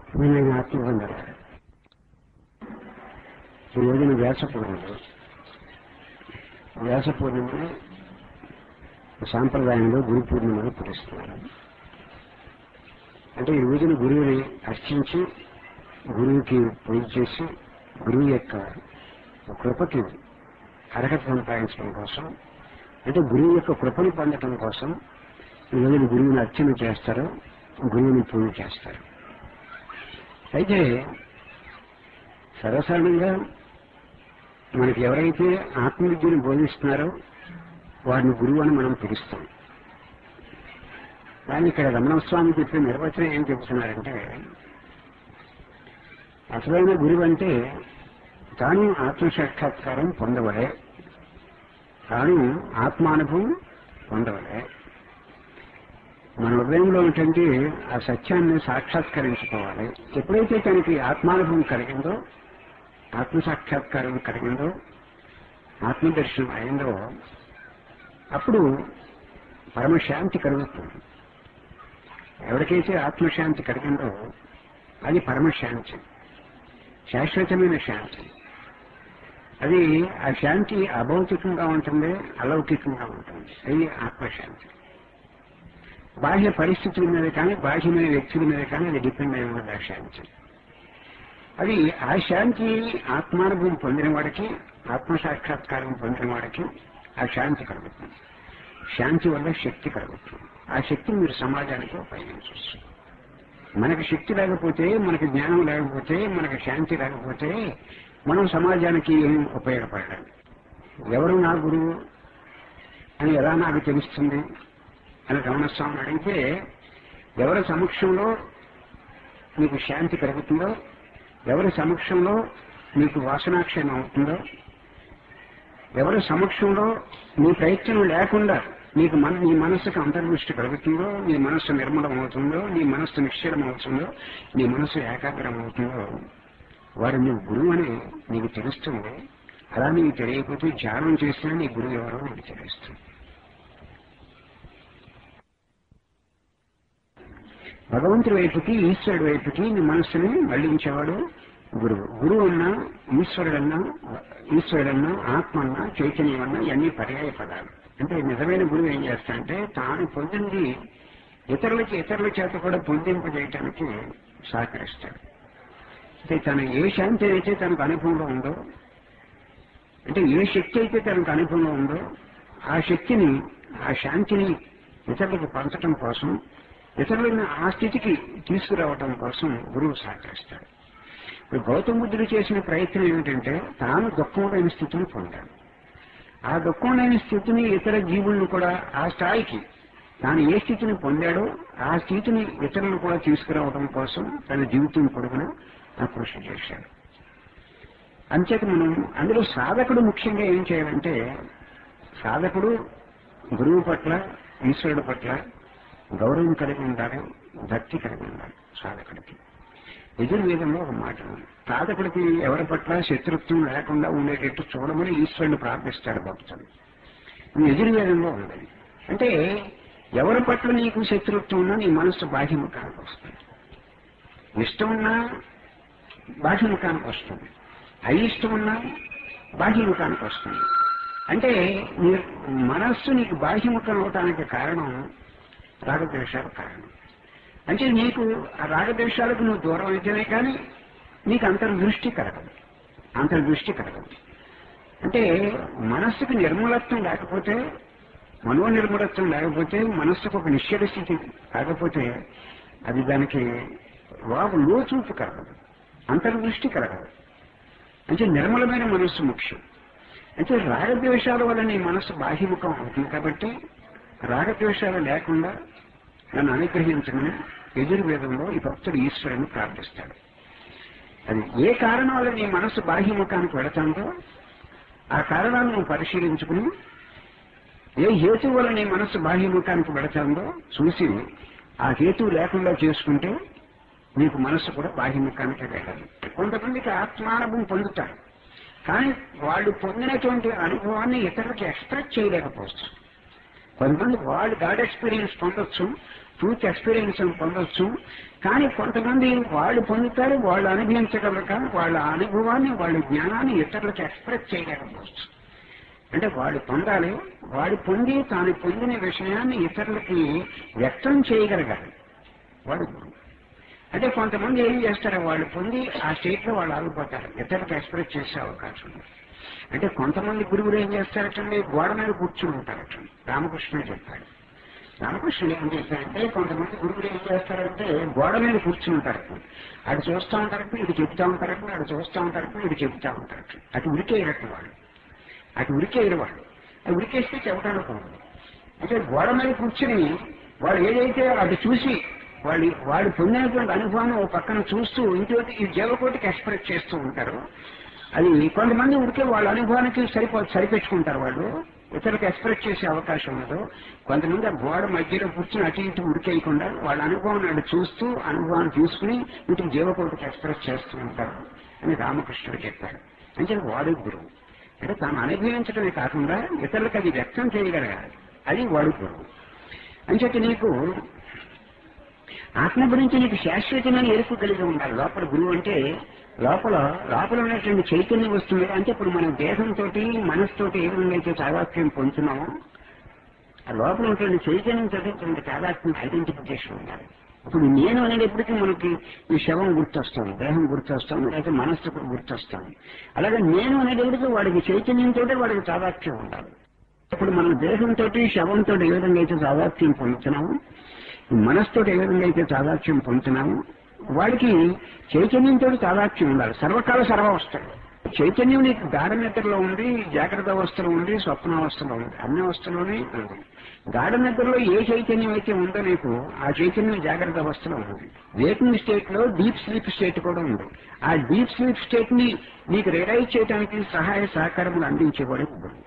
నేను ఆత్మబంధన ఈ రోజున వ్యాస పూర్ణిమ వ్యాస పూర్ణిమని సాంప్రదాయంలో గురు పూర్ణిమని పిలుస్తున్నారు అంటే ఈ రోజున గురువుని అర్చించి గురువుకి పూజ చేసి గురువు యొక్క కృపకి అర్హత సంపాదించడం కోసం అంటే గురువు యొక్క కృపను పొందడం కోసం ఈ రోజున గురువుని అర్చన చేస్తారు గురువుని పూజ చేస్తారు అయితే సర్వసాధారణంగా మనకి ఎవరైతే ఆత్మవిద్యను బోధిస్తున్నారో వారిని గురువు అని మనం పిలుస్తాం కానీ ఇక్కడ రమణస్వామి చెప్పిన నిర్వచనం ఏం చెబుతున్నారంటే అసలైన గురువు అంటే తాను ఆత్మసాక్షాత్కారం పొందవలే తాను ఆత్మానుభవం పొందవలే మన హృదయంలో ఉన్నటువంటి ఆ సత్యాన్ని సాక్షాత్కరించుకోవాలి ఎప్పుడైతే తనకి ఆత్మానుభవం కలిగిందో ఆత్మ సాక్షాత్కారం కలిగిందో ఆత్మదర్శనం అయిందో అప్పుడు పరమశాంతి కలుగుతుంది ఎవరికైతే ఆత్మశాంతి కలిగిందో అది పరమశాంతి శాశ్వతమైన శాంతి అది ఆ శాంతి అభౌతికంగా ఉంటుంది అలౌకికంగా ఉంటుంది అది ఆత్మశాంతి బాహ్య పరిస్థితుల మీద కానీ బాహ్యమైన వ్యక్తుల మీద కానీ అది డిపెండ్ అయి ఉన్నది ఆ శాంతి అది ఆ శాంతి ఆత్మానుభవం పొందిన వాడికి ఆత్మ సాక్షాత్కారం పొందిన వాడికి ఆ శాంతి కలుగుతుంది శాంతి వల్ల శక్తి కలుగుతుంది ఆ శక్తిని మీరు సమాజానికి ఉపయోగించవచ్చు మనకి శక్తి లేకపోతే మనకి జ్ఞానం లేకపోతే మనకి శాంతి లేకపోతే మనం సమాజానికి ఏం ఉపయోగపడడం ఎవరు నా గురువు అని ఎలా నాకు తెలుస్తుంది అని రమణస్వామిని అడిగితే ఎవరి సమక్షంలో మీకు శాంతి కలుగుతుందో ఎవరి సమక్షంలో మీకు వాసనాక్షయం అవుతుందో ఎవరి సమక్షంలో మీ ప్రయత్నం లేకుండా నీకు మన నీ మనస్సుకు అంతర్దృష్టి కలుగుతుందో నీ మనస్సు నిర్మలం అవుతుందో నీ మనస్సు నిశ్చలం అవుతుందో నీ మనస్సు ఏకాగ్రం అవుతుందో వారు నువ్వు గురువు అని నీకు తెలుస్తుంది అలా నీకు తెలియకపోతే ధ్యానం చేసినా నీ గురువు ఎవరో నీకు తెలుస్తుంది భగవంతుడి వైపుకి ఈశ్వరుడి వైపుకి నీ మనస్సుని మళ్లించేవాడు గురువు గురువు అన్నా ఈశ్వరుడన్నా ఈశ్వరుడన్నా ఆత్మ అన్నా చైతన్యం అన్నా ఇవన్నీ పర్యాయ పదాలు అంటే నిజమైన గురువు ఏం చేస్తాడంటే తాను పొందింది ఇతరులకి ఇతరుల చేత కూడా పొందింపజేయటానికి సహకరిస్తాడు అంటే తను ఏ శాంతి అయితే తనకు అనుభవంలో ఉందో అంటే ఏ శక్తి అయితే తనకు అనుభవంలో ఉందో ఆ శక్తిని ఆ శాంతిని ఇతరులకు పంచటం కోసం ఇతరులను ఆ స్థితికి తీసుకురావటం కోసం గురువు సహకరిస్తాడు ఇప్పుడు గౌతమ బుద్ధుడు చేసిన ప్రయత్నం ఏమిటంటే తాను దుఃఖంలోని స్థితిని పొందాడు ఆ దుఃఖంలోని స్థితిని ఇతర జీవులను కూడా ఆ స్థాయికి తాను ఏ స్థితిని పొందాడో ఆ స్థితిని ఇతరులను కూడా తీసుకురావడం కోసం తన జీవితం పొడుగున ఆ కృషి చేశాడు అంచేత మనం అందులో సాధకుడు ముఖ్యంగా ఏం చేయాలంటే సాధకుడు గురువు పట్ల ఈశ్వరుడు పట్ల గౌరవం కలిగి ఉండాలి భక్తి కలిగి ఉండాలి సాధకుడికి యజుర్వేదంలో ఒక మాట ఉంది సాధకుడికి ఎవరి పట్ల శత్రుత్వం లేకుండా ఉండేటట్టు చూడమని ఈశ్వరుని ప్రార్థిస్తాడు భక్తుడు ఇది యజుర్వేదంలో ఉంది అంటే ఎవరి పట్ల నీకు శత్రుత్వం ఉన్నా నీ మనస్సు బాహ్యముఖానికి వస్తుంది ఇష్టం ఉన్నా బాహ్యముఖానికి వస్తుంది అయిష్టం ఉన్నా బాహ్యముఖానికి వస్తుంది అంటే నీ మనస్సు నీకు బాహ్యముఖం అవటానికి కారణం రాగద్వేషాలు కారణం అంటే నీకు ఆ రాగద్వేషాలకు నువ్వు దూరం అయితేనే కానీ నీకు అంతర్దృష్టి కలగదు అంతర్దృష్టి కలగదు అంటే మనస్సుకు నిర్మలత్వం లేకపోతే మనో నిర్మలత్వం లేకపోతే మనస్సుకు ఒక నిశ్చల స్థితి కాకపోతే అది దానికి వాగు లోచూపు కలగదు అంతర్దృష్టి కలగదు అంటే నిర్మలమైన మనస్సు ముఖ్యం అంటే రాగద్వేషాల వల్ల నీ మనస్సు బాహ్యముఖం అవుతుంది కాబట్టి రాగద్వేషాలు లేకుండా నన్ను అనుగ్రహించమని యజుర్వేదంలో ఈ భక్తుడు ఈశ్వరుని ప్రార్థిస్తాడు అది ఏ కారణం వల్ల నీ మనస్సు బాహ్యముఖానికి వెళతాందో ఆ కారణాన్ని నువ్వు పరిశీలించుకుని ఏ హేతు వల్ల నీ మనస్సు బాహ్యముఖానికి వెళతాందో చూసి ఆ హేతు లేకుండా చేసుకుంటే నీకు మనస్సు కూడా బాహ్యముఖానికి వెళ్ళాలి కొంతమందికి ఆత్మానుభవం పొందుతారు కానీ వాళ్ళు పొందినటువంటి అనుభవాన్ని ఇతరులకు ఎక్స్ప్రెస్ చేయలేకపోవచ్చు కొంతమంది వాళ్ళు గాడ్ ఎక్స్పీరియన్స్ పొందొచ్చు ట్రూత్ ఎక్స్పీరియన్స్ పొందొచ్చు కానీ కొంతమంది వాళ్ళు పొందుతారు వాళ్ళు అనుభవించగలరు కానీ వాళ్ళ అనుభవాన్ని వాళ్ళ జ్ఞానాన్ని ఇతరులకు ఎక్స్ప్రెస్ చేయలేకపోవచ్చు అంటే వాడు పొందాలి వాడు పొంది తాను పొందిన విషయాన్ని ఇతరులకి వ్యక్తం చేయగలగాలి వాడు గురువు అంటే కొంతమంది ఏం చేస్తారు వాళ్ళు పొంది ఆ స్టేట్ లో వాళ్ళు ఆగిపోతారు ఇతరులకు ఎక్స్ప్రెస్ చేసే అవకాశం ఉంది అంటే కొంతమంది గురువులు ఏం చేస్తారటండి గోడ మీద కూర్చుని ఉంటారటండి రామకృష్ణుడు చెప్పాడు రామకృష్ణుడు ఏం చేశారంటే కొంతమంది గురువులు ఏం చేస్తారంటే గోడ మీద కూర్చుని ఉంటారు అటు చూస్తూ ఉంటారట ఇటు చెప్తా ఉంటారట అటు చూస్తూ ఉంటారట ఇటు చెప్తా ఉంటారట అటు ఉరికేయరట వాళ్ళు అటు ఉరికేయరు వాళ్ళు అది ఉరికేస్తే చెప్పడానికి ఉండదు అంటే గోడ మీద కూర్చుని వాళ్ళు ఏదైతే అటు చూసి వాళ్ళు వాళ్ళు పొందినటువంటి అనుభవాన్ని ఒక పక్కన చూస్తూ ఇంకోటి ఈ జీవకోటికి ఎక్స్ప్రెస్ చేస్తూ ఉంటారు అది కొంతమంది ఉడికే వాళ్ళ అనుభవానికి సరిపో సరిపెట్టుకుంటారు వాళ్ళు ఇతరులకు ఎక్స్ప్రెస్ చేసే అవకాశం ఉండదు కొంతమంది ఆ గోడ మధ్యలో కూర్చుని అటు ఇటు ఉడికేయకుండా వాళ్ళ అనుభవం అటు చూస్తూ అనుభవాన్ని తీసుకుని వీటికి జీవకోటికి ఎక్స్ప్రెస్ చేస్తూ ఉంటారు అని రామకృష్ణుడు చెప్పాడు అంటే వాడు గురువు అంటే తాను అనుభవించడమే కాకుండా ఇతరులకు అది వ్యక్తం చేయగలగాలి అది వాడు గురువు అంచేత నీకు ఆత్మ గురించి నీకు శాశ్వతమైన ఎరుపు కలిగి ఉండాలి లోపల గురువు అంటే లోపల లోపల ఉన్నటువంటి చైతన్యం వస్తుంది అంటే ఇప్పుడు మన దేహంతో మనసుతోటి ఏ విధంగా అయితే తాదాత్మ్యం పొందుతున్నామో ఆ లోపల ఉన్నటువంటి చైతన్యం తోటి తాదాత్మ్యం ఐడెంటిఫికేషన్ ఉండాలి ఇప్పుడు నేను అనేటప్పటికీ మనకి ఈ శవం గుర్తొస్తాను దేహం గుర్తొస్తాను లేకపోతే మనస్సు కూడా వస్తాను అలాగే నేను అనేటప్పటికీ వాడికి చైతన్యంతో వాడికి తాదాత్మ్యం ఉండాలి ఇప్పుడు మనం దేహంతో శవంతో ఏ విధంగా అయితే తాదాత్మ్యం పొందుతున్నాము మనసుతో ఏ విధంగా అయితే తాదాత్మ్యం పొందుతున్నాము వాడికి చైతన్యంతో తాదాత్మ్యం ఉండాలి సర్వకాల సర్వావస్థలు చైతన్యం నీకు గాఢ నిద్రలో ఉంది జాగ్రత్త అవస్థలో ఉంది స్వప్నావస్థలో ఉంది అన్ని అవస్థలోనే ఉంది గాఢ నిద్రలో ఏ చైతన్యం అయితే ఉందో నీకు ఆ చైతన్యం జాగ్రత్త అవస్థలో ఉంది వేకింగ్ స్టేట్ లో డీప్ స్లీప్ స్టేట్ కూడా ఉంది ఆ డీప్ స్లీప్ స్టేట్ ని నీకు రియలైజ్ చేయడానికి సహాయ సహకారములు అందించేవాడు గురువు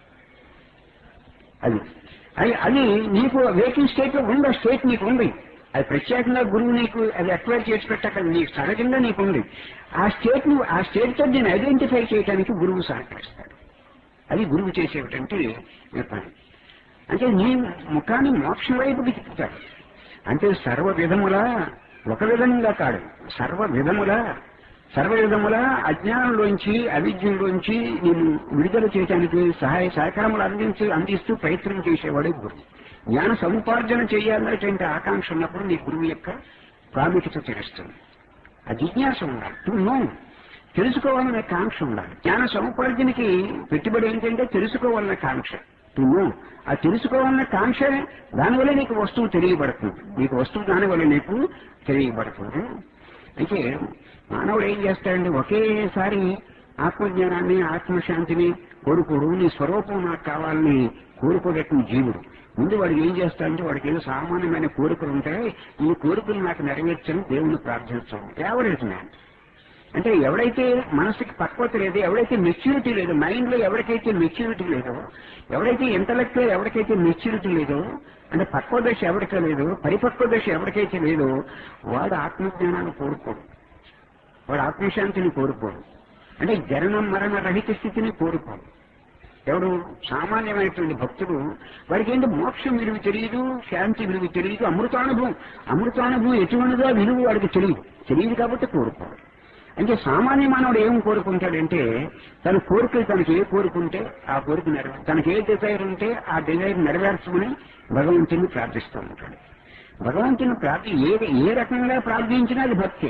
అది అది అది నీకు వేకింగ్ స్టేట్ లో ఉంది ఆ స్టేట్ నీకు ఉంది అది ప్రత్యేకంగా గురువు నీకు అది అక్వైర్ చేసి పెట్టక నీకు సహజంగా నీకు ఉంది ఆ స్టేట్ ను ఆ స్టేట్ తో నేను ఐడెంటిఫై చేయడానికి గురువు సహకరిస్తాడు అది గురువు చేసేటంటే పని అంటే నీ ముఖాన్ని మోక్షం వైపుకి తిప్పుతాడు అంటే సర్వ విధముల ఒక విధంగా కాడు సర్వ విధముల సర్వ విధముల అజ్ఞానంలోంచి అవిద్యంలోంచి నేను విడుదల చేయడానికి సహాయ సహకారములు అందించి అందిస్తూ ప్రయత్నం చేసేవాడే గురువు జ్ఞాన సముపార్జన చేయాలనేటువంటి ఆకాంక్ష ఉన్నప్పుడు నీ గురువు యొక్క ప్రాముఖ్యత తెలుస్తుంది ఆ జిజ్ఞాస ఉండాలి టు నో తెలుసుకోవాలనే కాంక్ష ఉండాలి జ్ఞాన సముపార్జనకి పెట్టుబడి ఏంటంటే తెలుసుకోవాలనే కాంక్ష టు నో ఆ తెలుసుకోవాలన్న కాంక్ష దానివల్ల నీకు వస్తువు తెలియబడుతుంది నీకు వస్తువు దానివల్ల నీకు తెలియబడుతుంది అయితే మానవుడు ఏం చేస్తాడంటే ఒకేసారి ఆత్మజ్ఞానాన్ని ఆత్మశాంతిని కోరుకోడు నీ స్వరూపం నాకు కావాలని కోరుకోగట్టిన జీవుడు ముందు వాడు ఏం చేస్తాడంటే వాడికి ఏదో సామాన్యమైన కోరికలు ఉంటాయి ఈ కోరికలు నాకు నెరవేర్చని దేవుణ్ణి ప్రార్థించడం ఎవరైతే మ్యాన్ అంటే ఎవడైతే మనసుకి పక్వత లేదు ఎవడైతే మెచ్యూరిటీ లేదు మైండ్ లో ఎవరికైతే మెచ్యూరిటీ లేదో ఎవరైతే ఇంటలెక్ట్ లో ఎవరికైతే మెచ్యూరిటీ లేదో అంటే పక్వ దశ ఎవరికీ లేదు పరిపక్వ దశ ఎవరికైతే లేదో వాడు ఆత్మజ్ఞానాన్ని కోరుకోడు వాడు ఆత్మశాంతిని కోరుకోడు అంటే జననం మరణ రహిత స్థితిని కోరుకోడు ఎవడు సామాన్యమైనటువంటి భక్తుడు వాడికి ఏంటి మోక్షం విలువ తెలియదు శాంతి విలువ తెలియదు అమృతానుభవం అమృతానుభవం ఎటువంటిదో విలువ వాడికి తెలియదు తెలియదు కాబట్టి కోరుకోడు అంటే సామాన్య మానవుడు ఏం కోరుకుంటాడంటే తన కోరికలు తనకి ఏ కోరుకుంటే ఆ కోరిక నెరవే తనకి ఏ డిజైర్ ఉంటే ఆ డిజైర్ నెరవేర్చమని భగవంతుని ప్రార్థిస్తూ ఉంటాడు భగవంతుని ప్రార్థి ఏ ఏ రకంగా ప్రార్థించినా అది భక్తి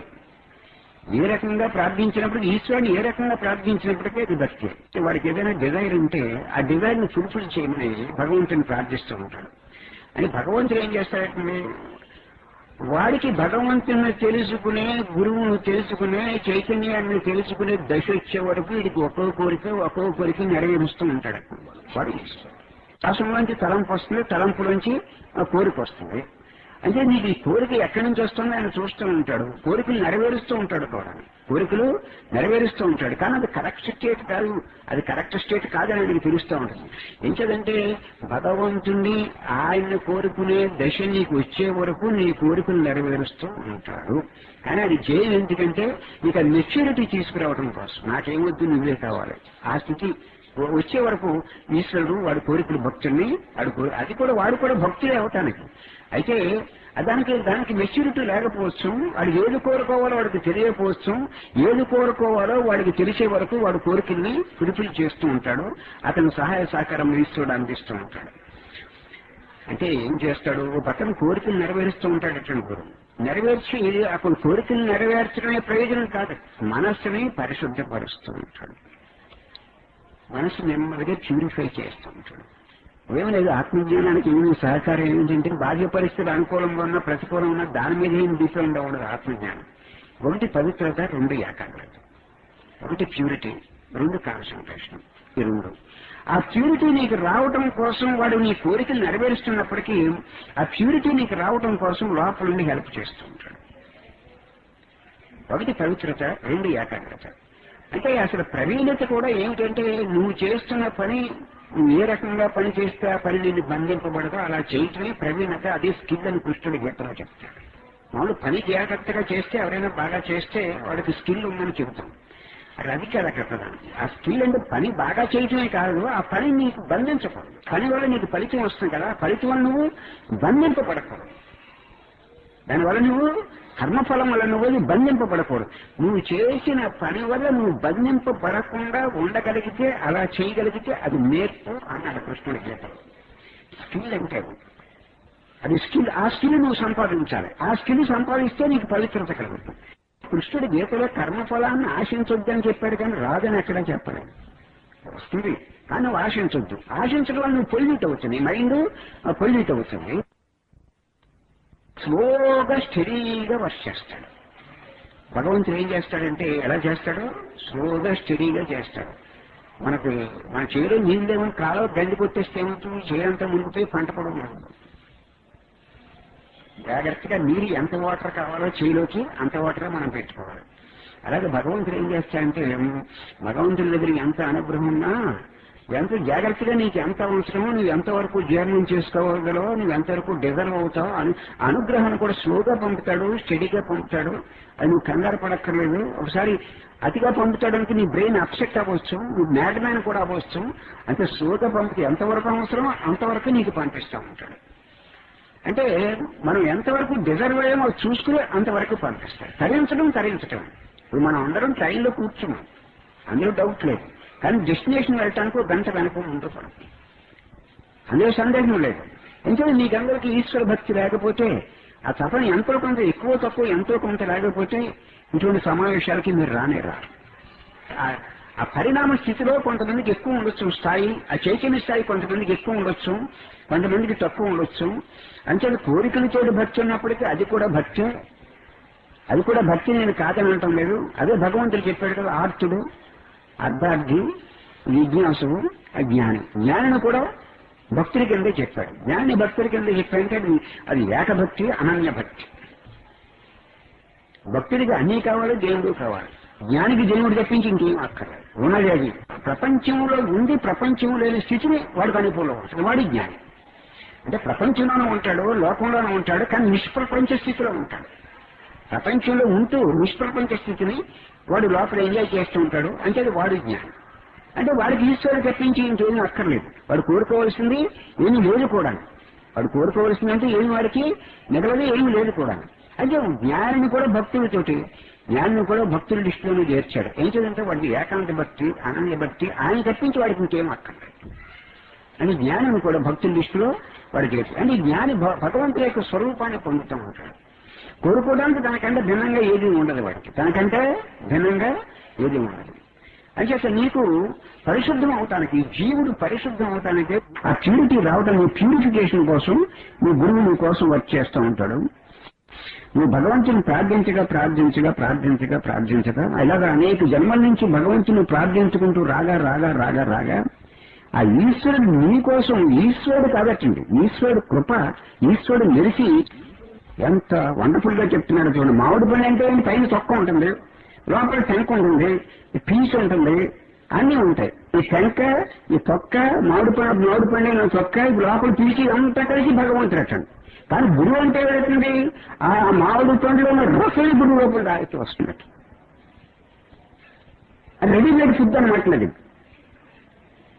ఏ రకంగా ప్రార్థించినప్పుడు ఈశ్వరుని ఏ రకంగా ప్రార్థించినప్పటికీ అది భక్తి వాడికి ఏదైనా డిజైర్ ఉంటే ఆ డిజైర్ ని ఫుల్ఫిల్ చేయమని భగవంతుని ప్రార్థిస్తూ ఉంటాడు అని భగవంతుడు ఏం చేస్తాడంటే వాడికి భగవంతుని తెలుసుకునే గురువును తెలుసుకునే చైతన్యాన్ని తెలుసుకునే దశ వచ్చే వరకు వీడికి ఒక్కో కోరిక ఒక్కో కోరిక నెరవేరుస్తూ ఉంటాడు వాడు శాసనంలోంచి తలంపు వస్తుంది తలంపులోంచి ఆ కోరిక వస్తుంది అంటే నీకు ఈ కోరిక ఎక్కడి నుంచి వస్తుందో ఆయన చూస్తూ ఉంటాడు కోరికలు నెరవేరుస్తూ ఉంటాడు కూడా కోరికలు నెరవేరుస్తూ ఉంటాడు కానీ అది కరెక్ట్ స్టేట్ కాదు అది కరెక్ట్ స్టేట్ కాదని ఆయనకి తెలుస్తూ ఉంటుంది ఎంచదంటే భగవంతుణ్ణి ఆయన్ని కోరుకునే దశ నీకు వచ్చే వరకు నీ కోరికలు నెరవేరుస్తూ ఉంటాడు కానీ అది జయం ఎందుకంటే నీకు ఆ మెచ్యూరిటీ తీసుకురావడం కోసం నాకేమొద్దు నువ్వే కావాలి ఆ స్థితి వచ్చే వరకు ఈశ్వరుడు వాడి కోరికలు భక్తుల్ని వాడి కోరి అది కూడా వాడు కూడా భక్తులే అవటానికి అయితే దానికి దానికి మెచ్యూరిటీ లేకపోవచ్చు వాడు ఏది కోరుకోవాలో వాడికి తెలియకపోవచ్చు ఏది కోరుకోవాలో వాడికి తెలిసే వరకు వాడి కోరికల్ని ఫుల్ఫిల్ చేస్తూ ఉంటాడు అతని సహాయ సహకారం ఈశ్వరుడు అందిస్తూ ఉంటాడు అంటే ఏం చేస్తాడు ఓ పక్కన కోరికలు నెరవేరుస్తూ ఉంటాడు అటువంటి గురువు నెరవేర్చి అప్పుడు కోరికలు నెరవేర్చడమే ప్రయోజనం కాదు మనస్సుని పరిశుద్ధపరుస్తూ ఉంటాడు మనసు నెమ్మదిగా ప్యూరిఫై చేస్తూ ఉంటాడు ఏం లేదు ఆత్మజ్ఞానానికి ఏమి సహకారం ఏంటంటే బాహ్య పరిస్థితులు అనుకూలంగా ఉన్న ప్రతికూలంగా ఉన్న దాని మీద ఏం డిపెండ్ అవ్వదు ఆత్మజ్ఞానం ఒకటి పవిత్రత రెండు ఏకాగ్రత ఒకటి ప్యూరిటీ రెండు కాన్సన్ట్రేషన్ ఈ రెండు ఆ ప్యూరిటీ నీకు రావటం కోసం వాడు నీ కోరికలు నెరవేరుస్తున్నప్పటికీ ఆ ప్యూరిటీ నీకు రావటం కోసం లోపల నుండి హెల్ప్ చేస్తూ ఉంటాడు ఒకటి పవిత్రత రెండు ఏకాగ్రత అంటే అసలు ప్రవీణత కూడా ఏమిటంటే నువ్వు చేస్తున్న పని నువ్వు ఏ రకంగా పని చేస్తే ఆ పని నిన్ను బంధింపబడదో అలా చేయటమే ప్రవీణత అదే స్కిల్ అని కృష్ణుడు గీతలో చెప్తాడు మామూలు పని జాగ్రత్తగా చేస్తే ఎవరైనా బాగా చేస్తే వాడికి స్కిల్ ఉందని చెబుతాం అది అది కాదు అక్కడ ప్రధానం ఆ స్కిల్ అంటే పని బాగా చేయటమే కాదు ఆ పని నీకు బంధించకూడదు పని వల్ల నీకు ఫలితం వస్తుంది కదా ఆ ఫలితం వల్ల నువ్వు బంధింపబడకూడదు దానివల్ల నువ్వు కర్మఫలం వల్ల నువ్వు బంధింపబడకూడదు నువ్వు చేసిన పని వల్ల నువ్వు బంధింపబడకుండా ఉండగలిగితే అలా చేయగలిగితే అది నేర్పు అన్నాడు కృష్ణుడి గీతలో స్కిల్ అంటే అది. అది స్కిల్ ఆ స్కిల్ నువ్వు సంపాదించాలి ఆ స్కిల్ సంపాదిస్తే నీకు పవిత్రత కలుగుతుంది కృష్ణుడి గీతలో కర్మఫలాన్ని ఆశించొద్దని చెప్పాడు కానీ రాదని ఎక్కడా చెప్పలేదు వస్తుంది కానీ నువ్వు ఆశించొద్దు ఆశించడం వల్ల నువ్వు పొల్యూట్ అవుతుంది నీ మైండ్ పొల్యూట్ అవుతుంది స్లోగా స్టడీగా వర్క్ చేస్తాడు భగవంతుడు ఏం చేస్తాడంటే ఎలా చేస్తాడు స్లోగా స్టడీగా చేస్తాడు మనకు మన చేలో నీళ్ళేమో కాలో గండి కొట్టేస్తే ఏమవుతుంది చేయంతా మునిగిపోయి పంట పొడవు ఉండదు జాగ్రత్తగా నీరు ఎంత వాటర్ కావాలో చేలోకి అంత వాటర్ మనం పెట్టుకోవాలి అలాగే భగవంతుడు ఏం చేస్తాడంటే భగవంతుడి దగ్గర ఎంత అనుగ్రహం ఉన్నా ఎంత జాగ్రత్తగా నీకు ఎంత అవసరమో నువ్వు ఎంతవరకు జీర్ణం చేసుకోగలవో నువ్వు ఎంతవరకు డిజర్వ్ అవుతావో అను అనుగ్రహాన్ని కూడా స్లోగా పంపుతాడు స్టడీగా పంపుతాడు అది నువ్వు కంగారు పడక్కర్లేదు ఒకసారి అతిగా పంపుతాడానికి నీ బ్రెయిన్ అప్సెట్ అవ్వచ్చు నువ్వు మ్యాడ్ కూడా అవ్వచ్చు అంటే స్లోగా పంపితే ఎంతవరకు అవసరమో అంతవరకు నీకు పంపిస్తూ ఉంటాడు అంటే మనం ఎంతవరకు డిజర్వ్ అయ్యామో చూసుకుని అంతవరకు పంపిస్తాడు తరించడం తరించడం ఇప్పుడు మనం అందరం ట్రైన్లో కూర్చున్నాం అందులో డౌట్ లేదు కానీ డెస్టినేషన్ వెళ్ళటానికి ఒక గంట వెనక ముందు పడుతుంది అందులో సందేహం లేదు ఎందుకంటే మీకందరికీ ఈశ్వర భక్తి లేకపోతే ఆ తపన ఎంతో కొంత ఎక్కువ తక్కువ ఎంతో కొంత లేకపోతే ఇటువంటి సమావేశాలకి మీరు రానే రారు ఆ- ఆ పరిణామ స్థితిలో కొంతమందికి ఎక్కువ ఉండొచ్చు స్థాయి ఆ చైతన్య స్థాయి కొంతమందికి ఎక్కువ ఉండొచ్చు కొంతమందికి తక్కువ ఉండొచ్చు అంటే కోరికలతో భక్తి ఉన్నప్పటికీ అది కూడా భక్తే అది కూడా భక్తి నేను కాదని అనటం లేదు అదే భగవంతుడు చెప్పాడు కదా ఆర్తుడు అర్ధార్థి జిజ్ఞాసుడు అజ్ఞాని జ్ఞానిని కూడా భక్తుడి కిందే చెప్పాడు జ్ఞాని భక్తుడి కింద చెప్పాడంటే అది అది ఏకభక్తి అనన్య భక్తి భక్తుడికి అన్నీ కావాలి దేవుడు కావాలి జ్ఞానికి దేవుడు తప్పించి ఇంకేం అక్కర్లేదు ఉన్నది అది ప్రపంచంలో ఉండి ప్రపంచం లేని స్థితిని వాడికి అనుకూలం ఉంటుంది వాడి జ్ఞాని అంటే ప్రపంచంలోనే ఉంటాడు లోకంలోనే ఉంటాడు కానీ నిష్ప్రపంచ స్థితిలో ఉంటాడు ప్రపంచంలో ఉంటూ నిష్ప్రపంచ స్థితిని వాడు లోపల ఎంజాయ్ చేస్తూ ఉంటాడు అంటే అది వాడి జ్ఞానం అంటే వాడికి ఈశ్వరుడు తప్పించి ఇంకేమీ అక్కర్లేదు వాడు కోరుకోవాల్సింది ఏమీ లేదు కూడా వాడు కోరుకోవాల్సిందంటే ఏమి వాడికి మిగలది ఏమీ లేదు కూడా అంటే జ్ఞానిని కూడా భక్తులతోటి జ్ఞానిని కూడా భక్తుల లిస్టులోనే చేర్చాడు ఏంటంటే వాడికి ఏకాంత భక్తి అనన్య భక్తి ఆయన తప్పించి వాడికి ఇంకేం అక్కర్లేదు అని జ్ఞానం కూడా భక్తుల లిస్టులో వాడు చేర్చాడు అంటే ఈ జ్ఞాని భ- భగవంతుడి యొక్క స్వరూపాన్ని పొందుతూ ఉంటాడు కోరుకోవడానికి దానికంటే భిన్నంగా ఏది ఉండదు వాడికి దానికంటే భిన్నంగా ఏది ఉండదు అంటే అసలు నీకు పరిశుద్ధం అవటానికి జీవుడు పరిశుద్ధం అవటానికి ఆ ప్యూరిటీ రావడం నీ ప్యూరిఫికేషన్ కోసం నీ గురువు నీ కోసం వర్క్ చేస్తూ ఉంటాడు నువ్వు భగవంతుని ప్రార్థించగా ప్రార్థించగా ప్రార్థించగా ప్రార్థించగా ఇలాగా అనేక జన్మల నుంచి భగవంతుని ప్రార్థించుకుంటూ రాగా రాగా రాగా రాగా ఆ ఈశ్వరుడు నీ కోసం ఈశ్వరుడు కాబట్టండి ఈశ్వరుడు కృప ఈశ్వరుడు మెరిసి ఎంత వండర్ఫుల్ గా చెప్తున్నాడు చూడండి మామిడి పండు అంటే ఏంటి? పైన తొక్క ఉంటుంది లోపల టెంక ఉంటుంది ఈ పీస్ ఉంటుంది అన్నీ ఉంటాయి ఈ టెంక ఈ తొక్క మామిడి పండు మామిడి పండు అయిన తొక్క ఈ లోపల పీచి అంతా కలిసి భగవంతుడు అట్టండి కానీ గురువు అంటే ఏమవుతుంది ఆ మామిడి పండులో ఉన్న రసం గురువు లోపల తాగితే వస్తున్నట్టు అది రెడీమేడ్ ఫుడ్ అనమాట అది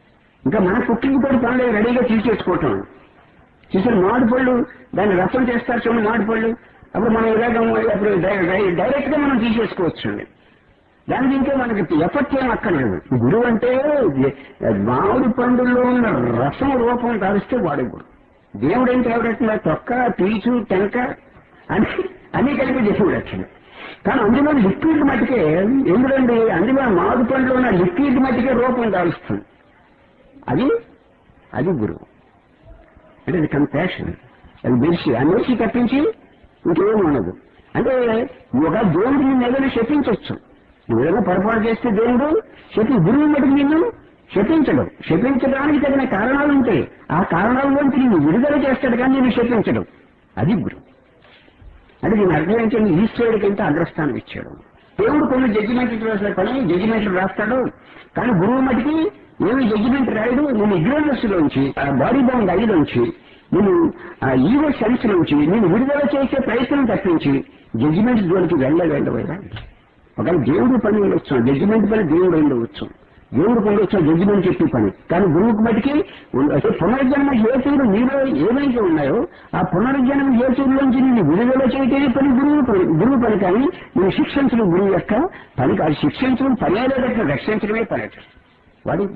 ఇంకా మన కుకింగ్ తోటి పనులు రెడీగా తీసేసుకోవటం చూసారు మామిడి పళ్ళు దాన్ని రసం చేస్తారు చూడండి మామిడి పళ్ళు అప్పుడు మనం ఇలాగ అప్పుడు డైరెక్ట్ గా మనం తీసేసుకోవచ్చు అండి దానికి ఇంకా మనకి ఎఫర్ట్ ఏం అక్కర్లేదు గురువు అంటే మామిడి పండుల్లో ఉన్న రసం రూపం దారిస్తే వాడే గురువు దేవుడు ఏంటి ఎవరంటే తొక్క పీచు టెంక అని అన్ని కలిపి దేవుడు వచ్చింది కానీ అందులో లిక్విడ్ మట్టుకే ఎందుకండి అందులో మామిడి పండులో ఉన్న లిక్విడ్ మట్టుకే రూపం దాలుస్తుంది అది అది గురువు అంటే అది కంపాషన్ అది మెరిసి ఆ మెరిసి తప్పించి ఇంకేం ఉండదు అంటే ఒక దేవుడిని నిన్ను ఏదైనా శపించవచ్చు నువ్వు ఏదైనా పొరపాటు చేస్తే దేవుడు శపి గురువు మటుకు నిన్ను శపించడు శపించడానికి తగిన కారణాలు ఉంటాయి ఆ కారణాల్లోంచి నిన్ను విడుదల చేస్తాడు కానీ నిన్ను శపించడు అది గురువు అంటే దీని అర్థం ఏంటంటే ఈశ్వరుడికి ఎంత అగ్రస్థానం ఇచ్చాడు దేవుడు కొన్ని జడ్జిమెంట్లు రాసే పని జడ్జిమెంట్లు రాస్తాడు కానీ గురువు మటుకి ఏమి జడ్జిమెంట్ రాయడు నేను ఇగ్నోరెన్స్ లోంచి ఆ బాడీ బౌండ్ ఐలోంచి నేను ఆ ఈగో సెన్స్ నుంచి నేను విడుదల చేసే ప్రయత్నం తప్పించి జడ్జిమెంట్ జోలికి వెళ్ళ వెళ్ళవయ్యా ఒకవేళ దేవుడు పని ఉండొచ్చు జడ్జిమెంట్ పని దేవుడు ఉండవచ్చు దేవుడు పని వచ్చా జడ్జిమెంట్ చెప్పే పని కానీ గురువుకి మటుకి అసలు పునర్జన్మ హేతువులు నీలో ఏవైతే ఉన్నాయో ఆ పునర్జన్మ హేతువుల్లోంచి నేను విడుదల చేయటమే పని గురువు పని గురువు పని కానీ నేను శిక్షించడం గురువు యొక్క పని కాదు శిక్షించడం పర్యాలయ రక్షించడమే పని వాడు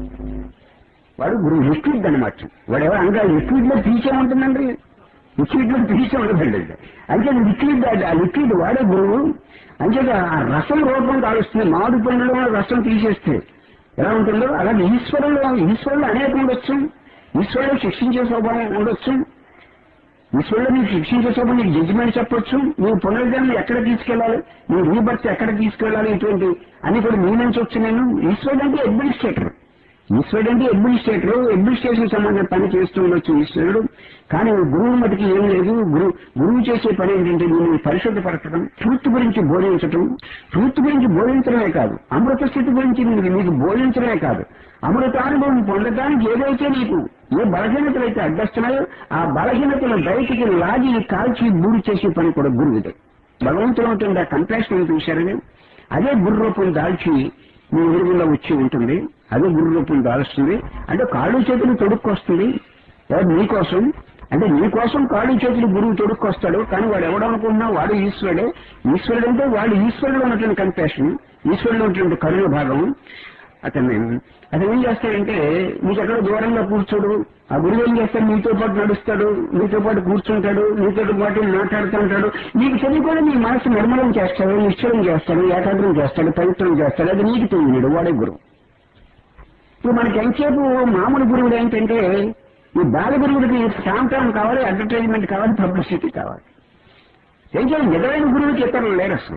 వాడు గురువు లిక్విడ్ అనమాట వాడు ఎవరు అనగా లిక్విడ్ లో పీచే ఉంటుందండి లిక్విడ్ లో పీచే ఉండదండి అంటే లిక్విడ్ ఆ లిక్విడ్ వాడే గురువు అంచేత ఆ రసం రూపం కాలుస్తుంది మామిడి పండులో రసం తీసేస్తే ఎలా ఉంటుందో అలాగే ఈశ్వరులో ఈశ్వరులు అనేకం ఉండొచ్చు ఈశ్వరుడు శిక్షించే స్వభావం ఉండొచ్చు ఈశ్వరుడు నీకు శిక్షించే స్వభావం నీకు జడ్జిమెంట్ చెప్పొచ్చు నీవు పునర్జన్మ ఎక్కడ తీసుకెళ్ళాలి నీ రీబర్త్ ఎక్కడ తీసుకెళ్ళాలి ఇటువంటి అన్ని కూడా మీ నుంచి వచ్చి నేను ఈశ్వరుడు అంటే అడ్మినిస్ట్రేటర్ ఈశ్వరుడు అంటే అడ్మినిస్ట్రేటర్ అడ్మినిస్ట్రేషన్ సంబంధించిన పని చేస్తూ ఉండొచ్చు ఈశ్వరుడు కానీ గురువు మటుకి ఏం లేదు గురువు గురువు చేసే పని ఏంటంటే నేను పరిశుద్ధపరచడం ట్రూత్ గురించి బోధించడం ట్రూత్ గురించి బోధించడమే కాదు అమృత స్థితి గురించి నీకు నీకు బోధించడమే కాదు అమృతానుభవం పొందడానికి ఏదైతే నీకు ఏ బలహీనతలు అయితే అడ్డస్తున్నాయో ఆ బలహీనతలు బయటికి లాగి కాల్చి బూడి చేసే పని కూడా గురువుదే భగవంతుడు ఉంటుంది ఆ కంపాషన్ చూశారని అదే గురు రూపం దాల్చి మీ ఎదురుగుండా వచ్చి ఉంటుంది అదే గురు రూపం దాల్స్తుంది అంటే కాళ్ళు చేతులు తొడుక్కొస్తుంది ఎవరు నీకోసం అంటే నీకోసం కాళ్ళు చేతులు గురువు తొడుక్కొస్తాడు కానీ వాడు ఎవడనుకున్నా వాడు ఈశ్వరుడే ఈశ్వరుడు అంటే వాడు ఈశ్వరుడు ఉన్నటువంటి కంపాషన్ ఈశ్వరుడు ఉన్నటువంటి కరుణ భాగం అతన్ని అతను ఏం చేస్తాడంటే మీకు ఎక్కడ దూరంగా కూర్చోడు ఆ గురువు ఏం చేస్తాడు మీతో పాటు నడుస్తాడు మీతో పాటు కూర్చుంటాడు మీతో పాటు మాట్లాడుతూ ఉంటాడు నీకు తెలియకుండా నీ మనసు నిర్మలం చేస్తాడు నిశ్చయం చేస్తాడు ఏకాగ్రం చేస్తాడు పవిత్రం చేస్తాడు అది నీకు తెలియడు వాడే గురువు ఇప్పుడు మనకి ఎంతసేపు మామూలు గురువుడు ఏంటంటే ఈ బాల గురువుడికి శాంతం కావాలి అడ్వర్టైజ్మెంట్ కావాలి పబ్లిసిటీ కావాలి ఏం చేయాలి నిజమైన గురువుకి ఇతరులు లేరు అసలు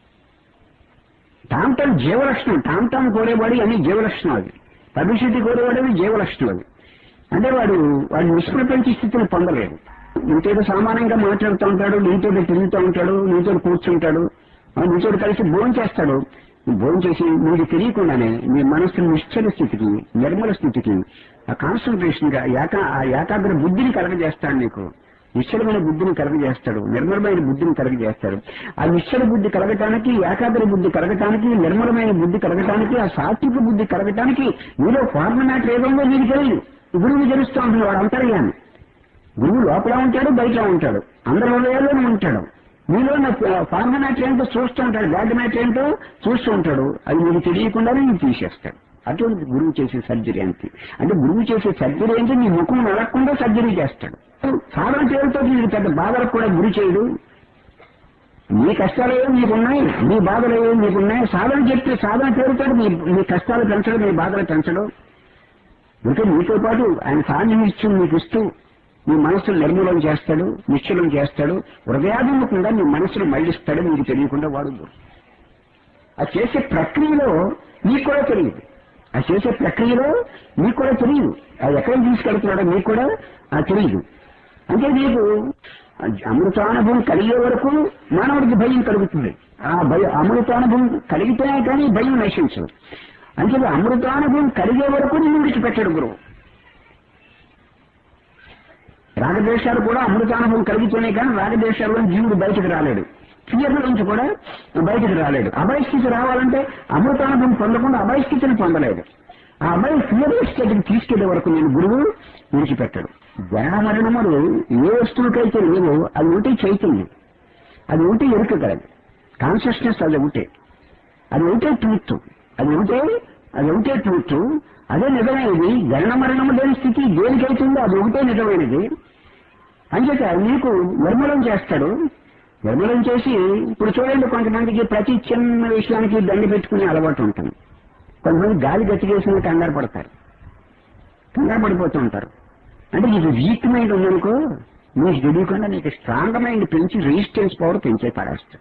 టామ్టామ్ జీవలక్షణం టామ్టామ్ కోరేవాడి అన్ని జీవలక్షణం అది పబ్లిసిటీ కోరేవాడు జీవలక్షణం అది అంటే వాడు వాడు నిష్ప్రపంచ స్థితిని పొందలేడు నీతో సామాన్యంగా మాట్లాడుతూ ఉంటాడు నీతో తిరుగుతూ ఉంటాడు నీతో కూర్చుంటాడు ఆ నీతో కలిసి భోజనం చేస్తాడు భోజనం చేసి మీకు తెలియకుండానే మీ మనస్సు నిశ్చల స్థితికి నిర్మల స్థితికి ఆ కాన్సన్ట్రేషన్ గా ఏకా ఆ ఏకాగ్ర బుద్ధిని కలగజేస్తాడు నీకు నిశ్చలమైన బుద్ధిని కలగజేస్తాడు నిర్మలమైన బుద్ధిని కలగజేస్తాడు ఆ నిశ్చల బుద్ధి కలగటానికి ఏకాగ్ర బుద్ధి కలగటానికి నిర్మలమైన బుద్ధి కలగటానికి ఆ సాత్విక బుద్ధి కలగటానికి మీలో ఫార్మనాట్ ఏదో నీకు తెలియదు గురువు తెలుస్తూ ఉంటుంది వాడు అంతర్యాన్ని గురువు లోపల ఉంటాడు బయట ఉంటాడు అందరి హృదయాల్లోనే ఉంటాడు మీలో ఫార్మనాట్ ఏంటో చూస్తూ ఉంటాడు గార్డెనాట్ ఏంటో చూస్తూ ఉంటాడు అది మీకు తెలియకుండానే నీకు తీసేస్తాడు అటువంటి గురువు చేసే సర్జరీ అంతే అంటే గురువు చేసే సర్జరీ అంటే నీ ముఖం నలగకుండా సర్జరీ చేస్తాడు సాధన చేయడంతో నీకు పెద్ద బాధలకు కూడా గురి చేయడు మీ కష్టాలు ఏమి మీకున్నాయి మీ బాధలు ఏమి మీకున్నాయి సాధన చెప్తే సాధన పేరుతో మీ మీ కష్టాలు పెంచడం మీ బాధలు పెంచడం ఇంకా మీతో పాటు ఆయన సాన్యం ఇచ్చి మీకు ఇస్తూ మీ మనసును నిర్మూలన చేస్తాడు నిశ్చలం చేస్తాడు హృదయాభిముఖంగా మీ మనసును మళ్లిస్తాడు మీకు తెలియకుండా వాడు ఆ చేసే ప్రక్రియలో మీకు కూడా తెలియదు ఆ చేసే ప్రక్రియలో మీకు కూడా తెలియదు అది ఎక్కడికి తీసుకెళ్తున్నాడో మీకు కూడా ఆ తెలియదు అంటే మీకు అమృతానుభవం కలిగే వరకు మానవుడికి భయం కలుగుతుంది ఆ భయం అమృతానుభవం కలిగితేనే కానీ భయం నశించదు అంటే అమృతానుభవం కలిగే వరకు నిన్ను విడిచిపెట్టాడు గురువు రాగద్వేషాలు కూడా అమృతానుభవం కలిగితేనే కానీ రాగద్వేషాల్లో జీవుడు బయటకు రాలేడు ఫియర్ నుంచి కూడా బయటకు రాలేడు అభయస్థితి రావాలంటే అమృతానుభవం పొందకుండా అభయస్థితిని పొందలేదు ఆ అమ్మాయి ఫియర్లెస్ స్టేట్కి తీసుకెళ్లే వరకు నేను గురువు విడిచిపెట్టాడు జనన మరణములు ఏ వస్తువుకైతే లేవో అది ఉంటే చైతన్యం అది ఉంటే ఎరుక కలదు కాన్షియస్నెస్ అది ఉంటే అది ఉంటే ట్రూత్ అది ఉంటే అది ఉంటే ట్రూత్ అదే నిజమైనది జనన మరణము లేని స్థితి దేనికైతుందో అది ఒకటే నిజమైనది అంచేత నీకు నిర్మూలం చేస్తాడు నిర్మూలం చేసి ఇప్పుడు చూడండి కొంతమందికి ప్రతి చిన్న విషయానికి దండి పెట్టుకునే అలవాటు ఉంటుంది కొంతమంది గాలి గట్టిగేసిన కంగారు పడతారు కంగారు పడిపోతూ ఉంటారు అంటే నీకు వీక్ మైండ్ ఉందనుకో నీకు తెలియకుండా నీకు స్ట్రాంగ్ మైండ్ పెంచి రెసిస్టెన్స్ పవర్ పెంచే పడేస్తాడు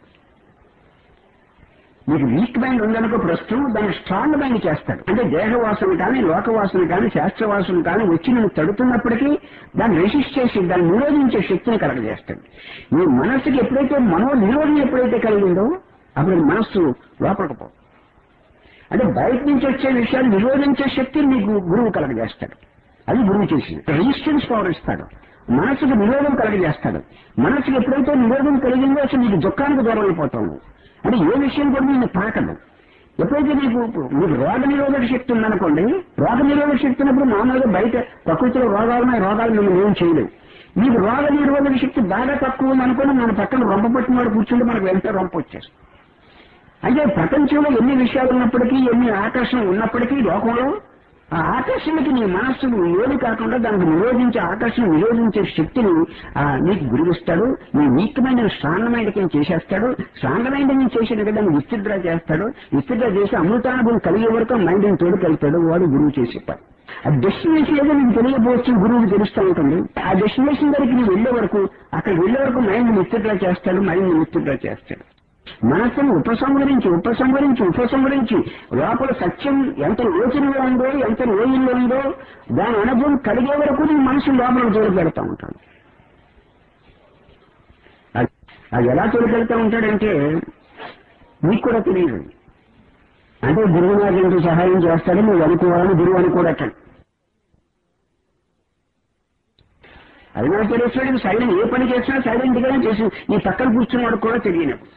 నీకు వీక్ మైండ్ ఉందనుకో ప్రస్తుతం దాన్ని స్ట్రాంగ్ మైండ్ చేస్తాడు అంటే దేహవాసన కానీ లోకవాసన కానీ శాస్త్రవాసన కానీ వచ్చి నువ్వు తడుతున్నప్పటికీ దాన్ని రెసిస్ట్ చేసి దాన్ని నిరోధించే శక్తిని కలగజేస్తాడు నీ మనస్సుకి ఎప్పుడైతే మనో నిరోధం ఎప్పుడైతే కలిగిందో అప్పుడు మనస్సు లోపలికి పో అంటే బయట నుంచి వచ్చే విషయాలు నిరోధించే శక్తి నీకు గురువు కలగజేస్తాడు అది గురువు చేసింది రెసిస్టెన్స్ పవర్ ఇస్తాడు మనసుకు నిరోధం కలిగజేస్తాడు మనసుకు ఎప్పుడైతే నిరోధం కలిగిందో అసలు నీకు దుఃఖానికి దూరం అయిపోతావు అంటే ఏ విషయం కూడా నేను తాకదు ఎప్పుడైతే నీకు మీకు రోగ నిరోధక శక్తి ఉందనుకోండి రోగ నిరోధక శక్తి ఉన్నప్పుడు మామూలుగా బయట ప్రకృతిలో రోగాలున్నాయి రోగాలు మిమ్మల్ని ఏం చేయలేవు మీకు రోగ నిరోధక శక్తి బాగా తక్కువ ఉందనుకోండి మన పక్కన రొంప పట్టిన వాడు కూర్చుంటే మనకు వెంటనే రొంప వచ్చేస్తుంది అంటే ప్రపంచంలో ఎన్ని విషయాలు ఉన్నప్పటికీ ఎన్ని ఆకర్షణ ఉన్నప్పటికీ లోకంలో ఆ ఆకర్షణకి నీ మనస్సును ఏది కాకుండా దానికి నిరోధించే ఆకర్షణ నిరోధించే శక్తిని ఆ నీకు గురిగిస్తాడు నీ వీక్ మైండ్ స్ట్రాంగ్ మైండ్ కింద చేసేస్తాడు స్ట్రాంగ్ మైండ్ ని చేసిన కదా విత్డ్రా చేస్తాడు విత్డ్రా చేసి అమృతానుభవం కలిగే వరకు మైండ్ ని తోడుకెళ్తాడు వాడు గురువు చేసే పని ఆ డెస్టినేషన్ ఏదో నీకు తెలియకపోవచ్చు గురువుకి తెలుస్తూ ఉంటుంది ఆ డెస్టినేషన్ దగ్గరికి నువ్వు వెళ్లే వరకు అక్కడ వెళ్లే వరకు మైండ్ విత్డ్రా చేస్తాడు మైండ్ విత్డ్రా చేస్తాడు మనస్సును ఉపసంహరించి ఉపసంహరించి ఉపసంహరించి లోపల సత్యం ఎంత లోతులో ఉందో ఎంత లోయల్లో ఉందో దాని అనుభవం కలిగే వరకు నీ మనసు లోపల తోడుకెళ్తా ఉంటాడు అది- అది ఎలా తోడుకెళ్తా ఉంటాడంటే నీకు కూడా తెలియదు అంటే గురువు నాకు ఎంత సహాయం చేస్తాడు నువ్వు అనుకోవాలని గురువు అనుకోడట అరుణాచలేశ్వరుడికి సైలెంట్ ఏ పని చేసినా సైలెంట్ గానే చేసి నీ పక్కన కూర్చున్నవాడు కూడా తెలియనప్పుడు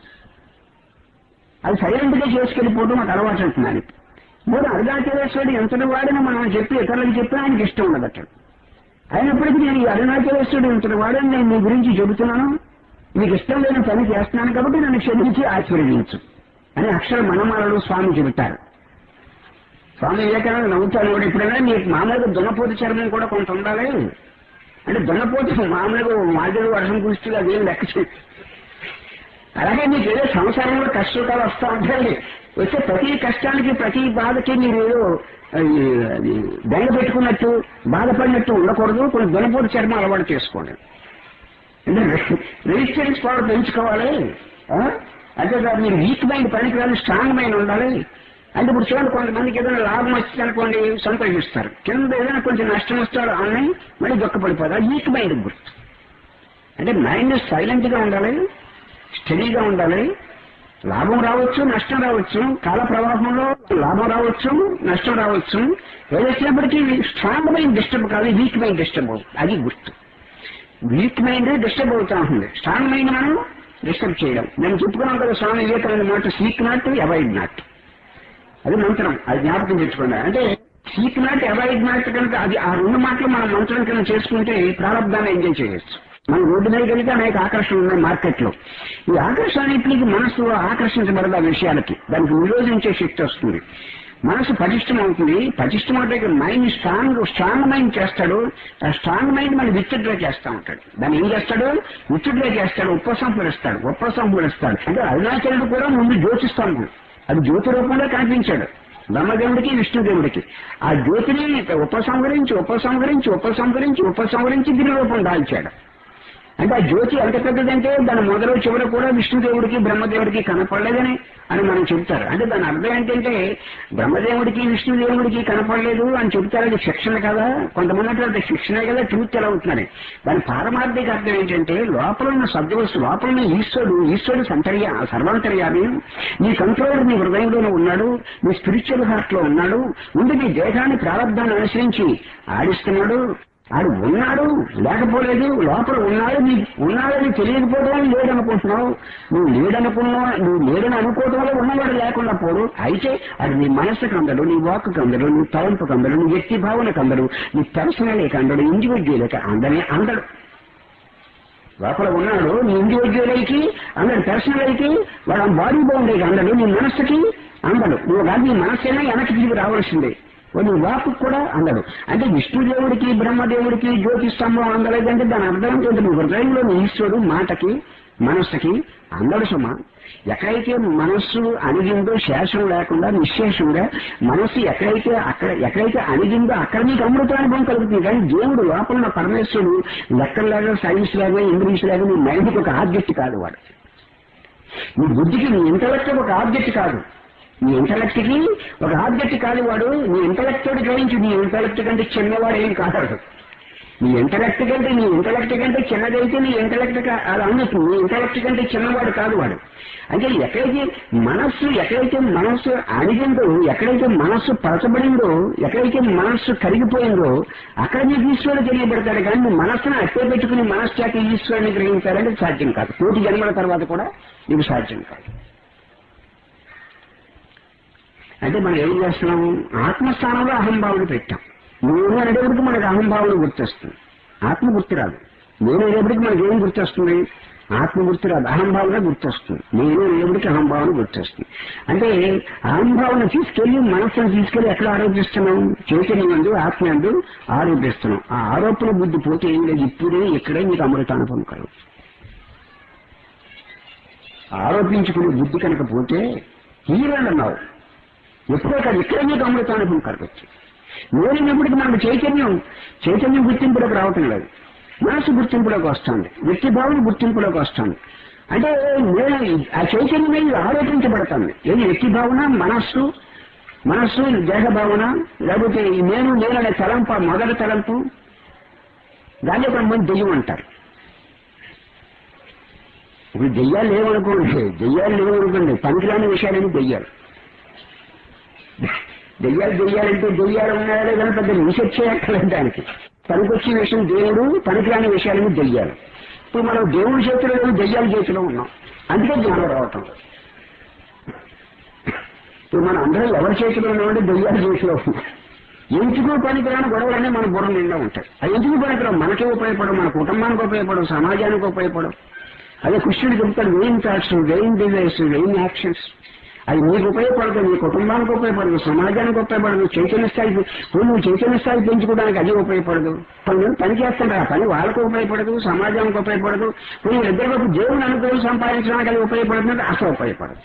అది సైలెంట్ గా చేసుకెళ్ళిపోవడం మాకు అలవాటు అంటున్నాను మూడు అరుణాచలేశ్వరుడు ఎంతటి వాడిని మనం చెప్పి ఇతరులకు చెప్పినా ఆయనకి ఇష్టం ఉండదు అట్లా అయినప్పటికీ నేను ఈ అరుణాచలేశ్వరుడు ఇంతటి వాడని నేను నీ గురించి చెబుతున్నాను నీకు ఇష్టం లేని పని చేస్తున్నాను కాబట్టి నన్ను క్షమించి ఆశీర్వదించు అని అక్షర మనమాలలో స్వామి చెబుతారు స్వామి వివేకానంద నవ్వుతాను కూడా ఎప్పుడైనా నీకు మామూలుగా దున్నపోతు చర్మం కూడా కొంత ఉండాలి అంటే దున్నపోతు మామూలుగా మాదిరి వర్షం కురిస్తే అదేం లెక్క చేయదు అలాగే మీకు ఏదో సంసారంలో కష్టాలు వస్తూ ఉంటాయి వచ్చే ప్రతి కష్టానికి ప్రతి బాధకి మీరు ఏదో అది, అది బెంగ పెట్టుకున్నట్టు బాధపడినట్టు ఉండకూడదు కొన్ని దునపోటు చర్మం అలవాటు చేసుకోండి అంటే రెసిస్టెన్స్ పవర్ పెంచుకోవాలి ఆ? అంటే కాదు మీరు వీక్ మైండ్ పనికిరాని స్ట్రాంగ్ మైండ్ ఉండాలి అంటే ఇప్పుడు చూడండి కొంతమందికి ఏదైనా లాభం వచ్చింది అనుకోండి సంతోషిస్తారు కింద ఏదైనా కొంచెం నష్టం వస్తారు ఆమె మళ్ళీ దుఃఖపడిపోతారు వీక్ మైండ్ గుర్తు అంటే మైండ్ సైలెంట్ గా ఉండాలి స్టడీగా ఉండాలి లాభం రావచ్చు నష్టం రావచ్చు కాల ప్రవాహంలో లాభం రావచ్చు నష్టం రావచ్చు ఏదొచ్చినప్పటికీ స్ట్రాంగ్ మైండ్ డిస్టర్బ్ కాదు వీక్ మైండ్ డిస్టర్బ్ అవుతుంది అది గుర్తు వీక్ మైండ్ డిస్టర్బ్ అవుతా ఉంటుంది స్ట్రాంగ్ మైండ్ మనం డిస్టర్బ్ చేయడం నేను చెప్పుకున్నాం కదా స్వామి వివేకానంద మాట సీక్ నాట్ అవాయిడ్ నాట్ అది మంత్రం అది జ్ఞాపకం తెచ్చుకోండి అంటే సీక్ నాట్ అవాయిడ్ నాట్ కనుక అది ఆ రెండు మాటలు మనం మంత్రం కింద చేసుకుంటే ప్రారంభాన్ని ఎంజాయ్ చేయొచ్చు మనం రోడ్డు మీద వెళ్తే అనేక ఆకర్షణలు ఉన్నాయి మార్కెట్ లో ఈ ఆకర్షణకి మనసు ఆకర్షించబడదు ఆ విషయాలకి దానికి నిరోధించే శక్తి వస్తుంది మనసు పటిష్టం అవుతుంది పటిష్టం అంటే మైండ్ స్ట్రాంగ్ స్ట్రాంగ్ మైండ్ చేస్తాడు ఆ స్ట్రాంగ్ మైండ్ మన విత్డ్రా చేస్తా ఉంటాడు దాన్ని ఏం చేస్తాడు విత్డ్రా చేస్తాడు ఉపసంహరిస్తాడు ఉపసంహరిస్తాడు అంటే అరుణాచలుడు కూడా ముందు జ్యోతిస్తాడు అది జ్యోతి రూపంలో కనిపించాడు బ్రహ్మదేవుడికి విష్ణుదేవుడికి ఆ జ్యోతిని ఉపసంహరించి ఉపసంహరించి ఉపసంహరించి ఉపసంహరించి గిరి రూపం దాల్చాడు అంటే ఆ జ్యోతి ఎంత పెద్దదంటే దాని మొదలు చివర కూడా విష్ణుదేవుడికి బ్రహ్మదేవుడికి కనపడలేదని అని మనం చెప్తారు అంటే దాని అర్థం ఏంటంటే బ్రహ్మదేవుడికి విష్ణుదేవుడికి కనపడలేదు అని చెప్తారు అది శిక్షణ కదా కొంతమంది అంటే అది శిక్షణే కదా ట్రూత్ ఎలా అవుతుందని దాని పారమార్థిక అర్థం ఏంటంటే లోపల ఉన్న సద్వస్తు లోపల ఉన్న ఈశ్వరుడు ఈశ్వరుడు సంతర్యా సర్వాంతర్యామి నీ కంట్రోలర్ నీ హృదయంలోనే ఉన్నాడు నీ స్పిరిచువల్ హార్ట్ లో ఉన్నాడు ఉండి నీ దేహాన్ని ప్రారంభాన్ని అనుసరించి ఆడిస్తున్నాడు ఆడు ఉన్నాడు లేకపోలేదు లోపల ఉన్నాడు నీ ఉన్నాడని తెలియకపోవడం వల్ల లేడనుకుంటున్నావు నువ్వు లేడనుకున్నావు నువ్వు లేడని అనుకోవడం వల్ల ఉన్నవాడు లేకుండా పోడు అయితే అది నీ మనసుకు అందడు నీ వాక్కు అందడు నీ తలంపుకు అందడు నీ వ్యక్తి భావనకు అందడు నీ పర్సనల్కి అందడు ఇండివిజువల్కి అందనే అందడు లోపల ఉన్నాడు నీ ఇండివిజువల్ అయితే అందడు పర్సనల్ అయితే వాడు బాడీ బౌండరీకి అందడు నీ మనస్సుకి అందడు నువ్వు కాదు నీ మనస్సైనా వెనక్కి తిరిగి రావాల్సిందే నీ వాకు కూడా అందడు అంటే విష్ణుదేవుడికి బ్రహ్మదేవుడికి జ్యోతి స్తంభం అందలేదంటే దాని అర్థం ఏంటంటే నీ హృదయంలో నీ ఈశ్వరుడు మాటకి మనస్సుకి అందడు సుమ ఎక్కడైతే మనస్సు అణిగిందో శేషం లేకుండా నిశ్శేషంగా మనస్సు ఎక్కడైతే అక్కడ ఎక్కడైతే అణిగిందో అక్కడ నీకు అమృతానుభవం కలుగుతుంది కానీ దేవుడు లోపల ఉన్న పరమేశ్వరుడు లెక్కల్లాగా సైన్స్ లాగా ఇంగ్లీష్ లాగా నీ మైండ్కి ఒక ఆబ్జెక్ట్ కాదు వాడు నీ బుద్ధికి నీ ఇంటలెక్ట్ ఒక ఆబ్జెక్ట్ కాదు నీ ఇంటలెక్ట్ కి ఒక ఆబ్జెక్ట్ కాదు వాడు నీ ఇంటలెక్ట్ తోటి గ్రహించు నీ ఇంటలెక్ట్ కంటే చిన్నవాడు ఏం కాదు నీ ఇంటలెక్ట్ కంటే నీ ఇంటలెక్ట్ కంటే చిన్నదైతే నీ ఇంటలెక్ట్ అది అందుతుంది నీ ఇంటలెక్ట్ కంటే చిన్నవాడు కాదు వాడు అంటే ఎక్కడైతే మనస్సు ఎక్కడైతే మనస్సు అడిగిందో ఎక్కడైతే మనస్సు పరచబడిందో ఎక్కడైతే మనస్సు కరిగిపోయిందో అక్కడ నీకు ఈశ్వరుడు తెలియబడతాడు కానీ నువ్వు మనస్సును అట్టే పెట్టుకుని మనస్సు చేత ఈశ్వరుని గ్రహించాలంటే సాధ్యం కాదు కోటి జన్మల తర్వాత కూడా నీకు సాధ్యం కాదు అంటే మనం ఏం చేస్తున్నాము ఆత్మస్థానంలో అహంభావన పెట్టాం నేను అనేటప్పటికి మనకు అహంభావన గుర్తొస్తుంది ఆత్మ గుర్తురాదు నేను అనేటప్పటికి మనకి ఏం గుర్తొస్తుంది ఆత్మ గుర్తురాదు అహంభావన గుర్తొస్తుంది నేను అనేటప్పటికి అహంభావన గుర్తొస్తుంది అంటే అహంభావన తీసుకెళ్లి మనస్సును తీసుకెళ్లి ఎక్కడ ఆరోపిస్తున్నాం చైతన్యం అందు ఆత్మ అందు ఆరోపిస్తున్నాం ఆ ఆరోపణ బుద్ధి పోతే ఏం లేదు ఇప్పుడే ఇక్కడే మీకు అమృతానుభవం కలదు ఆరోపించుకునే బుద్ధి కనుక పోతే హీరోలు అన్నావు ఎప్పుడో కాదు ఇక్కడే మీకు అమృతానుభవం కలగచ్చు నేనప్పటికి మనకు చైతన్యం చైతన్యం గుర్తింపులోకి రావటం లేదు మనసు గుర్తింపులోకి వస్తుంది వ్యక్తి భావన గుర్తింపులోకి వస్తుంది అంటే నేను ఆ చైతన్యం అనేది ఆరోపించబడుతుంది ఏది వ్యక్తి భావన మనస్సు మనస్సు దేహ భావన లేకపోతే ఈ నేను నేననే తలంపు ఆ మొదటి తలంపు దాన్ని కొంతమంది దెయ్యం అంటారు ఇప్పుడు దెయ్యాలు లేవనుకోండి దెయ్యాలు లేవనుకోండి పనికిరాని విషయాలని దెయ్యాలు దెయ్యాలు దెయ్యాలంటే దెయ్యాలు ఉన్నాయో కానీ పెద్ద రీసెర్చ్ చేయక్కర్లేదు దానికి పనికొచ్చే విషయం దేవుడు పనికిరాని విషయాలను దెయ్యాలు ఇప్పుడు మనం దేవుడి చేతిలో లేవు దెయ్యాల చేతిలో ఉన్నాం అందుకే జ్ఞానం రావటం ఇప్పుడు మనం అందరం ఎవరి చేతిలో ఉన్నామంటే దెయ్యాల చేతిలో ఉన్నాం ఎందుకు పనికిరాని గొడవలన్నీ మన బుర్ర నిండా ఉంటాయి అది ఎందుకు పనికిరావు మనకే ఉపయోగపడవు మన కుటుంబానికి ఉపయోగపడవు సమాజానికి ఉపయోగపడవు అదే కృష్ణుడు చెప్తాడు vain thoughts vain desires vain actions అది నీకు ఉపయోగపడదు నీ కుటుంబానికి ఉపయోగపడదు సమాజానికి ఉపయోగపడదు చైతన్య స్థాయి ఇప్పుడు నువ్వు చైతన్య స్థాయి పెంచుకోవడానికి అది ఉపయోగపడదు కొంతమంది పని చేస్తుంటారు ఆ పని వాళ్ళకు ఉపయోగపడదు సమాజానికి ఉపయోగపడదు ఇప్పుడు నువ్వు ఇద్దరు వైపు దేవుని అనుకూలం సంపాదించడానికి అది ఉపయోగపడుతుంది అసలు ఉపయోగపడదు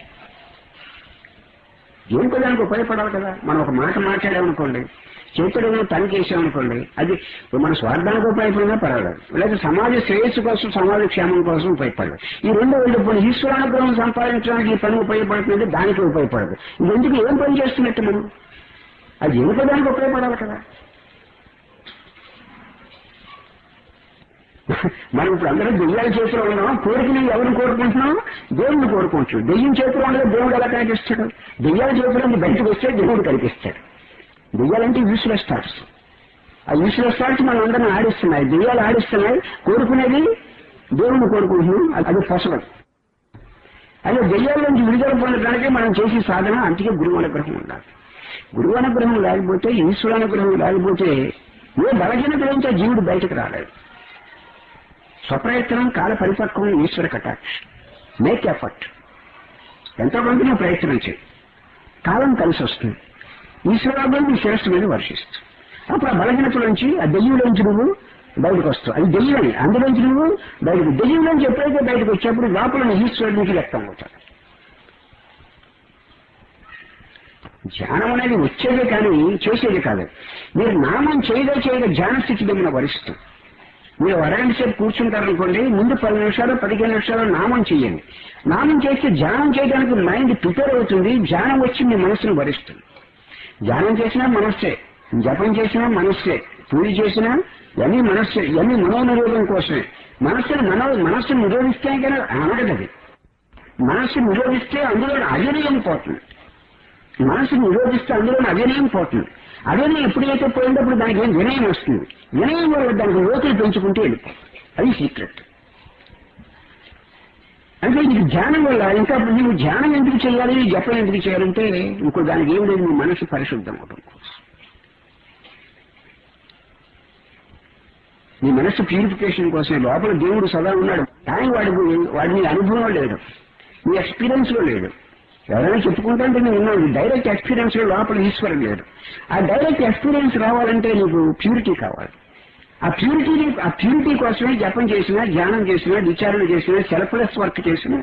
దేనికో దానికి ఉపయోగపడాలి కదా మనం ఒక మాట మాట్లాడామనుకోండి చేతుడు పని చేసామనుకోండి అది మన స్వార్థానికి ఉపయోగపడినా పర్వాలేదు లేదా సమాజ శ్రేయస్సు కోసం సమాజ క్షేమం కోసం ఉపయోగపడదు ఈ రెండు రెండు ఇప్పుడు ఈశ్వరానుగ్రహం సంపాదించడానికి ఈ పని ఉపయోగపడుతుంది దానికి ఉపయోగపడదు ఇది ఎందుకు ఏం పని చేస్తున్నట్టు మనం అది ఎందుకో దానికి ఉపయోగపడాలి కదా మనం ఇప్పుడు అందరూ దెయ్యాల చేతిలో ఉన్నాం కోరికని ఎవరిని కోరుకుంటున్నాం దేవుడిని కోరుకుంటున్నాం దెయ్యం చేతిలో ఉండదు దేవుడు ఎలా కనిపిస్తాడు దెయ్యాల చేతిలో నుంచి బయటకు వస్తే దేవుడు కనిపిస్తాడు దెయ్యాలంటే యూస్లెస్ థాట్స్ ఆ యూస్లెస్ థాట్స్ మనం అందరిని ఆడిస్తున్నాయి దెయ్యాలు ఆడిస్తున్నాయి కోరుకునేది దేవుడిని కోరుకుంటున్నాం అది- అది ఫసలం అదే దెయ్యాల నుంచి విడుదల పొందడానికి మనం చేసే సాధన అందుకే గురువు అనుగ్రహం ఉండాలి గురువు అనుగ్రహం లేకపోతే ఈశ్వర అనుగ్రహం లేకపోతే ఏ బలహీనత నుంచి ఆ జీవుడు బయటకు రాలేడు స్వప్రయత్నం కాల పరిపక్వం ఈశ్వర కటాక్ష మేక్ ఎఫర్ట్ ఎంతో కొంత నువ్వు ప్రయత్నం చేయి కాలం కలిసి వస్తుంది ఈశ్వరాభం నీ శిరస్సు మీద వర్షిస్తుంది అప్పుడు ఆ బలహీనతలోంచి ఆ దెయ్యంలోంచి నువ్వు బయటకు వస్తావు అది దెయ్యమే అందులోంచి నువ్వు బయటకు దెయ్యంలోంచి ఎప్పుడైతే బయటకు వచ్చేప్పుడు లోపల నీ ఈశ్వరుడి నుంచి వ్యక్తం అవుతాడు ధ్యానం అనేది వచ్చేదే కానీ చేసేది కాదు మీరు నామం చేయగా చేయగా ధ్యాన స్థితి మిమ్మల్ని వరిస్తుంది మీరు అరగంట సేపు కూర్చుంటారనుకోండి ముందు పది నిమిషాలు పదిహేను నిమిషాలు నామం చేయండి నామం చేస్తే ధ్యానం చేయడానికి మైండ్ ప్రిపేర్ అవుతుంది ధ్యానం వచ్చి మీ మనసును భరిస్తుంది ధ్యానం చేసినా మనస్సే జపం చేసినా మనస్సే పూజ చేసినా ఇవన్నీ మనస్సే ఇవన్నీ మనోనిరోధం కోసమే మనస్సును మనో మనస్సును నిరోధిస్తే కానీ అనగదు అది మనస్సు నిరోధిస్తే అందులో అవినయం పోతుంది మనసు నిరోధిస్తే అందులో అవినయం పోతుంది అదే ఎప్పుడైతే పోయినప్పుడు దానికి ఏం వినయం వస్తుంది వినయం వల్ల దానికి లోతులు పెంచుకుంటే వెళ్ళిపోయి అది సీక్రెట్ అంటే నీకు ధ్యానం వల్ల ఇంకా నువ్వు ధ్యానం ఎందుకు చేయాలి జపం ఎందుకు చేయాలంటే ఇంకో దానికి ఏం లేదు నీ మనసు పరిశుద్ధం అవడం నీ మనసు ప్యూరిఫికేషన్ కోసం లోపల దేవుడు సదా ఉన్నాడు కానీ వాడి వాడిని అనుభవం లేదు నీ ఎక్స్పీరియన్స్ లో లేడు ఎవరైనా చెప్పుకుంటే నేను ఉన్నాను డైరెక్ట్ ఎక్స్పీరియన్స్ లో లోపల ఈశ్వరం లేడు ఆ డైరెక్ట్ ఎక్స్పీరియన్స్ రావాలంటే నీకు ప్యూరిటీ కావాలి ఆ ప్యూరిటీ ఆ ప్యూరిటీ కోసమే జపం చేసినా ధ్యానం చేసినా విచారణ చేసినా సెల్ఫ్లెస్ వర్క్ చేసినా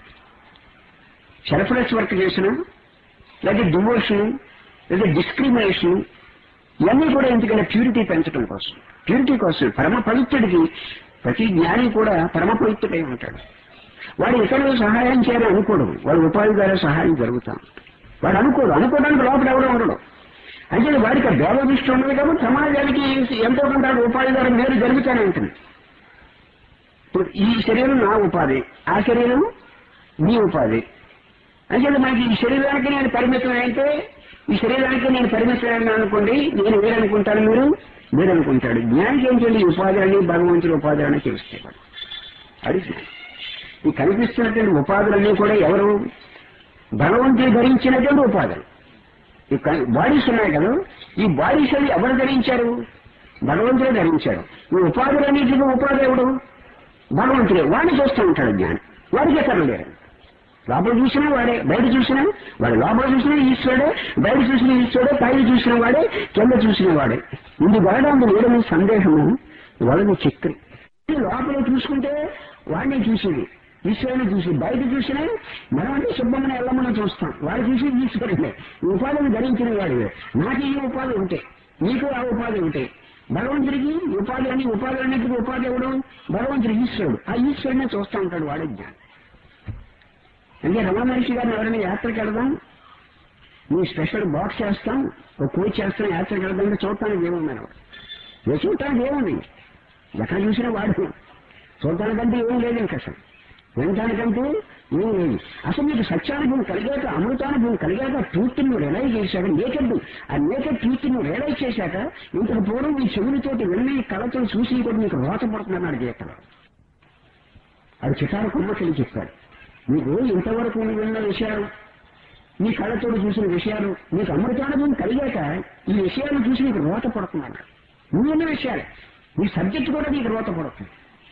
సెల్ఫ్లెస్ వర్క్ చేసినా లేదా డివోషన్ లేదా డిస్క్రిమినేషన్ ఇవన్నీ కూడా ఎందుకంటే ప్యూరిటీ పెంచడం కోసం ప్యూరిటీ కోసం పరమ పవిత్రుడికి ప్రతి జ్ఞాని కూడా పరమ పవిత్రుడై ఉంటాడు వాడు ఇతరులు సహాయం చేయాలని అనుకోడు వాడు ఉపాధి ద్వారా సహాయం జరుగుతాం వాడు అనుకోడు అనుకోవడానికి లోపల ఎవడో ఉండడు అంటే వాడికి భేద దృష్టి ఉండదు కాబట్టి సమాజానికి ఎంతో కొంత ఉపాధి ద్వారా మేలు జరుగుతూనే ఉంటుంది ఇప్పుడు ఈ శరీరం నా ఉపాధి ఆ శరీరం నీ ఉపాధి అంటే మనకి ఈ శరీరానికి నేను పరిమితం అయితే ఈ శరీరానికి నేను పరిమితం అనుకోండి నేను వేరనుకుంటాను మీరు మీరు అనుకుంటాడు జ్ఞానికి ఏం చేయండి ఈ ఉపాధి అని భగవంతుడి ఉపాధి అని తెలుస్తాయి వాడు అది జ్ఞానం. ఈ కనిపిస్తున్నటువంటి ఉపాధులన్నీ కూడా ఎవరు భగవంతుడు ధరించినటువంటి ఉపాధులు ఈ బాడీస్ ఉన్నాయి కదా ఈ బాడీస్ అవి ఎవరు ధరించారు భగవంతుడే ధరించాడు ఈ ఉపాధులన్నింటికి ఉపాధి ఎవడు భగవంతుడే వాడిని చూస్తూ ఉంటాడు జ్ఞానం వాడికి ఎక్కడ లేరు లోపల చూసినా వాడే బయట చూసినా వాడు లోపల చూసినా ఈశ్వరుడే బయట చూసిన ఈశ్వరుడే పైన చూసిన వాడే కింద చూసిన వాడే ఇది వరడం లేడని సందేహము వాళ్ళని చక్రి లోపల చూసుకుంటే వాడిని చూసేది ఈశ్వరుని చూసి బయట చూసినా మనం అంటే సుబ్బమ్మని ఎల్లమ్మని చూస్తాం వాడు చూసి ఈశ్వరుడే ఈ ఉపాధిని ధరించిన వాడివే నాకు ఈ ఉపాధి ఉంటాయి నీకు ఆ ఉపాధి ఉంటాయి భగవంతుడికి ఉపాధి అని ఉపాధి అన్నిటికీ ఉపాధి ఇవ్వడం భగవంతుడి ఈశ్వరుడు ఆ ఈశ్వరునే చూస్తూ ఉంటాడు వాడే జ్ఞానం అంటే రమణ మహర్షి గారిని ఎవరైనా యాత్రకి వెళదాం నీ స్పెషల్ బాక్స్ చేస్తాం ఒక కోచ్ చేస్తాం యాత్రకి వెళదాం అంటే చూడటానికి ఏముంది వాడు చూడటానికి ఏముంది ఎక్కడ చూసినా వాడు చూడటానికంటే ఏం లేదు ఇంకా అసలు వినటానికంటే ఏం లేదు అసలు మీకు సత్యానుభవం కలిగాక అమృతానుభవం కలిగాక ట్రూత్ నువ్వు రియలైజ్ చేశాక నేకెడ్ ఆ నేకెడ్ ట్రూత్ నువ్వు రియలైజ్ చేశాక ఇంతకు పూర్వం నీ చెవులతోటి విన్న ఈ కళతో చూసి కూడా నీకు రోత పడుతున్నాడు గీతలో అది చిటారు కుమ్మకెళ్ళి చెప్పాడు నీకు ఇంతవరకు నువ్వు విన్న విషయాలు నీ కళ్ళతో చూసిన విషయాలు నీకు అమృతానుభవం కలిగాక ఈ విషయాలు చూసి నీకు రోత పడుతున్నాడు నువ్వు విన్న విషయాలే నీ సబ్జెక్ట్ కూడా నీకు రోత పడుతుంది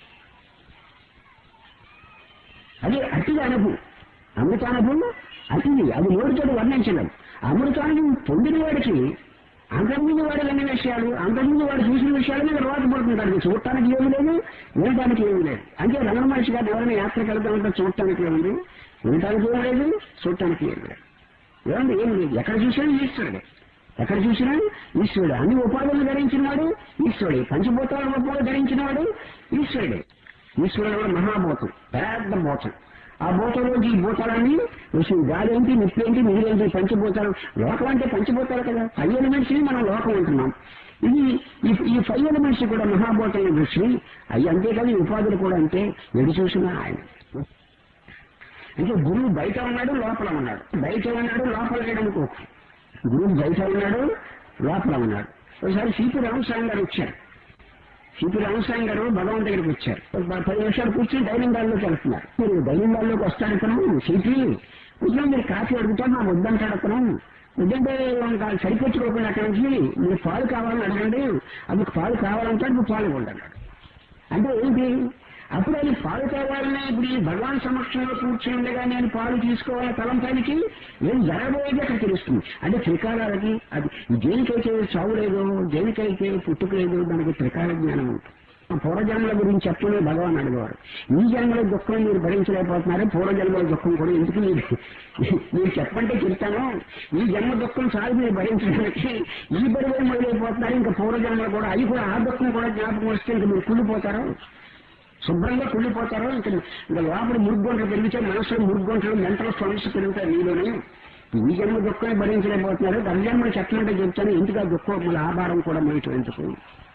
అది అతిగా అనుభవం అమృతానుభవం అతిది అది నోటితో వర్ణించలేదు అమృతానుభవం పొందిన వాడికి అంతకుముందు వాడు విన్న విషయాలు అంతకుముందు వాడు చూసిన విషయాలు మీద రోత పడుతుంటాడు చూడటానికి ఏమి లేదు వినటానికి ఏమి లేదు అంటే రమణ మహర్షి గారిని ఎవరైనా యాత్రకు వెళ్తామంటే చూడటానికి ఏముంది వినటానికి ఏం లేదు చూడటానికి ఏమి లేదు ఏమండి ఏం లేదు ఎక్కడ చూసినా ఈశ్వరుడే ఎక్కడ చూసినా ఈశ్వరుడు అన్ని ఉపాధులు ధరించినవాడు ఈశ్వరుడే పంచభూతాల ఉపాధి ధరించినవాడు ఈశ్వరుడే ఈశ్వరుడు కూడా మహాభూతం పెద్ద భూతం ఆ భూతంలోంచి ఈ భూతాలన్నీ వచ్చింది గాలి ఏంటి నిప్పు ఏంటి నీరేంటి పంచభూతాలు లోకం అంటే పంచభూతాలు కదా ఫైవ్ ఎలిమెంట్స్ ని మనం లోకం అంటున్నాం ఇది ఈ- ఈ ఫైవ్ ఎలిమెంట్స్ కూడా మహాభూతం దృష్టి అవి అంతేకాదు ఈ ఉపాధులు కూడా అంటే ఎడు చూసినా ఆయన అంటే గురువు బయట ఉన్నాడు లోపల ఉన్నాడు బయట ఉన్నాడు లోపల లేడనుకో గురువు బయట ఉన్నాడు లోపల ఉన్నాడు ఒకసారి సిపి రామస్వామి గారు వచ్చారు సిపి రామస్వామి గారు భగవాన్ దగ్గరికి వచ్చారు ఒక పది నిమిషాలు కూర్చొని డైనింగ్ హాల్లోకి వెళ్తున్నారు మీరు డైనింగ్ హాల్లోకి వస్తాడు అతను సిపి కూర్చొని మీరు కాఫీ అడుగుతాడు నా వద్దంటాడు అతను వద్దంటే ఇంకా సరిపెట్టుకోకుండా అక్కడి నుంచి మీరు పాలు కావాలని అడగండి అది పాలు కావాలంటే నువ్వు పాలు ఇవ్వండి అన్నాడు అంటే ఏంటి అప్పుడు అది పాలు కావాలని ఇప్పుడు ఈ భగవాన్ సమక్షంలో కూర్చుని ఉండగా నేను పాలు తీసుకోవాలని తలంపానికి ఏం జరగబోయేది అక్కడ తెలుస్తుంది అంటే త్రికాలాలకి అది దేనికైతే చావు లేదో దేనికైతే పుట్టుక లేదో దానికి త్రికాల జ్ఞానం ఉంటుంది పూర్వజన్మల గురించి చెప్పనే భగవాన్ అడిగేవారు ఈ జన్మలో దుఃఖం మీరు భరించలేకపోతున్నారు పూర్వజన్మల దుఃఖం కూడా ఎందుకు మీరు మీరు చెప్పంటే చెప్తాను ఈ జన్మ దుఃఖం చాలు మీరు భరించడానికి ఈ బరువు మొదలైపోతున్నారు ఇంకా పూర్వజన్మలు కూడా అవి కూడా ఆ దుఃఖం కూడా జ్ఞాపకం వస్తే ఇంకా మీరు కుళ్ళిపోతారు శుభ్రంగా కుళ్ళిపోతారు ఇంకా ఇంకా లోపల మురుగుంటలు పెరిగితే మనసులో మురుగుంటలు మెంటల్ స్టోన్స్ పెరుగుతాయి మీలోనే ఈ జన్మ దుఃఖాన్ని భరించలేకపోతున్నారు గర్జన్మలు చెప్పమంటే చెప్తాను ఎందుకు ఆ దుఃఖం మళ్ళీ ఆభారం కూడా మొయ్యటం ఎందుకు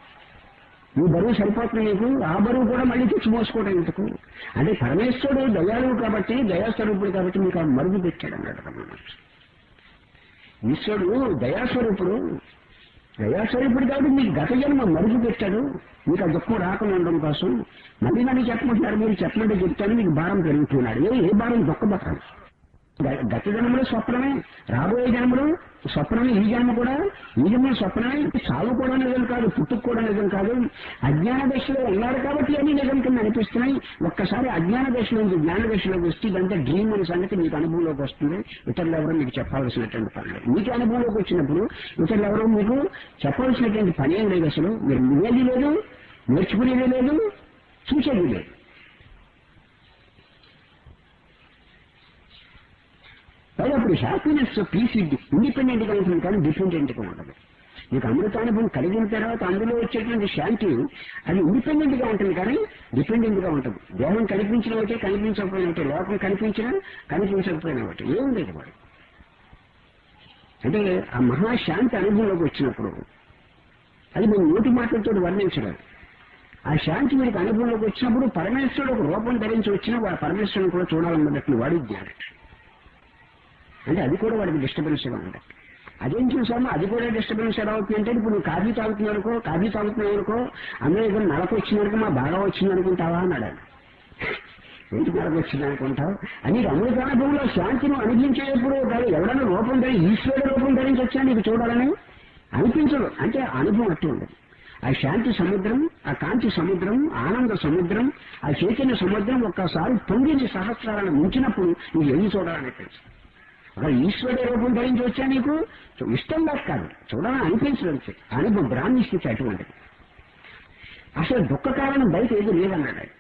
ఈ బరువు సరిపోతుంది నీకు ఆ బరువు కూడా మళ్ళీ తెచ్చి మోసుకోవడం ఎందుకు అంటే పరమేశ్వరుడు దయాళువు కాబట్టి దయాస్వరూపుడు కాబట్టి మీకు ఆ మరుగు పెట్టాడు అన్నాడు రమణ మహర్షి. ఈశ్వరుడు దయాస్వరూపుడు దయాస్వరూపుడు కాబట్టి మీకు గత జన్మ మరుగు పెట్టాడు మీకు ఆ దుఃఖం రాకుండా ఉండడం కోసం మళ్ళీ మళ్ళీ చెప్పమంటున్నారు మీరు చెప్పమంటే చెప్తాను మీకు భారం పెరుగుతున్నాడు ఏ ఏ భారం దుఃఖపడతాను గ- గత జన్మలో స్వప్నమే రాబోయే జన్మలో స్వప్నమే ఈ జన్మ కూడా ఈ జన్మ స్వప్నమే చావు కూడా నిజం కాదు పుట్టుకు కూడా నిజం కాదు అజ్ఞాన దశలో ఉన్నారు కాబట్టి అన్ని నిజం కింద అనిపిస్తున్నాయి ఒక్కసారి అజ్ఞాన దశలో నుంచి జ్ఞాన దశలోకి వస్తే ఇదంతా డ్రీమ్ అనే సంగతి మీకు అనుభవంలోకి వస్తుంది ఇతరులు ఎవరో మీకు చెప్పాల్సినటువంటి పని లేదు మీకు అనుభవంలోకి వచ్చినప్పుడు ఇతరులు ఎవరో మీకు చెప్పాల్సినటువంటి పని ఏం లేదు అసలు మీరు వినేది లేదు నేర్చుకునేది లేదు చూసేది లేదు పైగా అప్పుడు హ్యాపీనెస్ పీస్ ఇండిపెండెంట్ గా ఉంటుంది కానీ డిపెండెంట్ గా ఉండదు మీకు అమృతానుభవం కలిగిన తర్వాత అందులో వచ్చేటువంటి శాంతి అది ఇండిపెండెంట్ గా ఉంటుంది కానీ డిపెండెంట్ గా ఉంటుంది దేహం కనిపించిన ఒకటి కనిపించకపోయిన ఒకటి లోకం కనిపించినా కనిపించకపోయిన ఒకటి ఏం లేదు వాడు అంటే ఆ మహాశాంతి అనుభవంలోకి వచ్చినప్పుడు అది మేము నోటి మాటలతో వర్ణించలేదు ఆ శాంతి మీకు అనుభవంలోకి వచ్చినప్పుడు పరమేశ్వరుడు ఒక రూపం ధరించి వచ్చినా వాడు పరమేశ్వరుని కూడా చూడాలన్నట్టు వాడు జ్ఞానం అంటే అది కూడా వాడికి డిస్టర్బెన్స్ గా ఉండదు అదేం చూసామో అది కూడా డిస్టర్బెన్స్ ఎలా అవుతుంది అంటే ఇప్పుడు నువ్వు కాఫీ తాగుతున్నావు అనుకో కాఫీ తాగుతున్నావు అనుకో అందులో ఏదో నలక వచ్చిందనుకో మా బాగా వచ్చింది అనుకుంటావా అన్నాడు ఆయన. ఏంటి నలక వచ్చింది అనుకుంటావు అని అమృతానుభవంలో శాంతిని అనుభవించేటప్పుడు కాదు ఎవడన్నా రూపం ధరి ఈశ్వరుడు రూపం ధరించి వచ్చా నీకు చూడాలని అనిపించదు అంటే ఆ అనుభవం అట్టు ఉండదు ఆ శాంతి సముద్రం ఆ కాంతి సముద్రం ఆనంద సముద్రం ఆ చైతన్య సముద్రం ఒక్కసారి తొమ్మిది సహస్రాలను ముంచినప్పుడు నీకు ఎన్ని చూడాలని తెలుసు అక్కడ ఈశ్వరుడు రూపం ధరించి వచ్చా నీకు ఇష్టం లేక కాదు చూడాలని అనిపించడం అనుభవం బ్రాహ్మీ స్థితి అటువంటిది అసలు దుఃఖ కారణం బయట ఏది లేదన్నాడు ఆయన.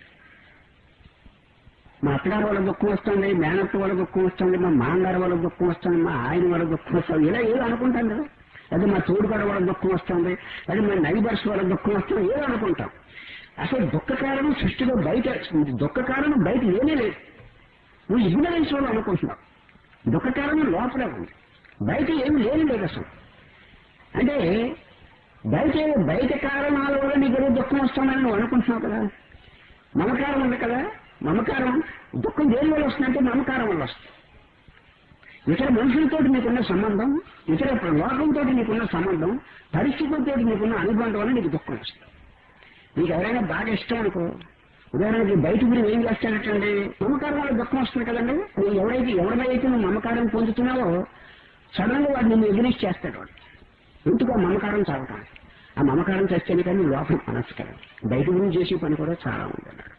మా అత్తగారు వాళ్ళ దుఃఖం వస్తుంది మేనత్త వాళ్ళ దుఃఖం వస్తుంది మా మామగారు వాళ్ళ దుఃఖం వస్తుంది మా ఆయన వాళ్ళ దుఃఖం వస్తుంది ఇలా ఏదో అనుకుంటాం కదా అదే మా తోడుగడ వాళ్ళ దుఃఖం వస్తుంది అదే మా నైబర్స్ వాళ్ళ దుఃఖం వస్తుంది ఏదో అనుకుంటాం అసలు దుఃఖ కారణం సృష్టిలో బయట దుఃఖ కారణం బయట ఏమీ లేదు నువ్వు ఇగ్నరెన్స్ వల్ల అనుకుంటున్నావు దుఃఖ కారణం లోపలే ఉంది బయట ఏమి లేని లేదు అసలు అంటే బయట బయట కారణాల వల్ల నీకు ఏదో దుఃఖం వస్తుందని నువ్వు అనుకుంటున్నావు కదా మమకారం ఉంది కదా మమకారం దుఃఖం దేని వల్ల వస్తుందంటే మమకారం వల్ల వస్తుంది ఇతర మనుషులతో నీకున్న సంబంధం ఇతర లోకంతో నీకున్న సంబంధం పరిస్థితులతో నీకున్న అనుబంధం వల్ల నీకు దుఃఖం వస్తుంది నీకు ఎవరైనా బాగా ఇష్టం అనుకో ఉదాహరణకి బయట మీరు ఏం చేస్తానంటే మమకారం వల్ల దుఃఖం వస్తుంది కదండి నువ్వు ఎవరైతే ఎవరినైతే నువ్వు మమకారం పొందుతున్నావో సడన్ గా వాడు నిన్ను ఎగ్నిస్ట్ చేస్తాడు వాడు ఎందుకు ఆ మమకారం చావటం ఆ మమకారం చేస్తేనే కానీ లోపల మనసు కదా బయట గురించి చేసే పని కూడా చాలా ఉంది అన్నాడు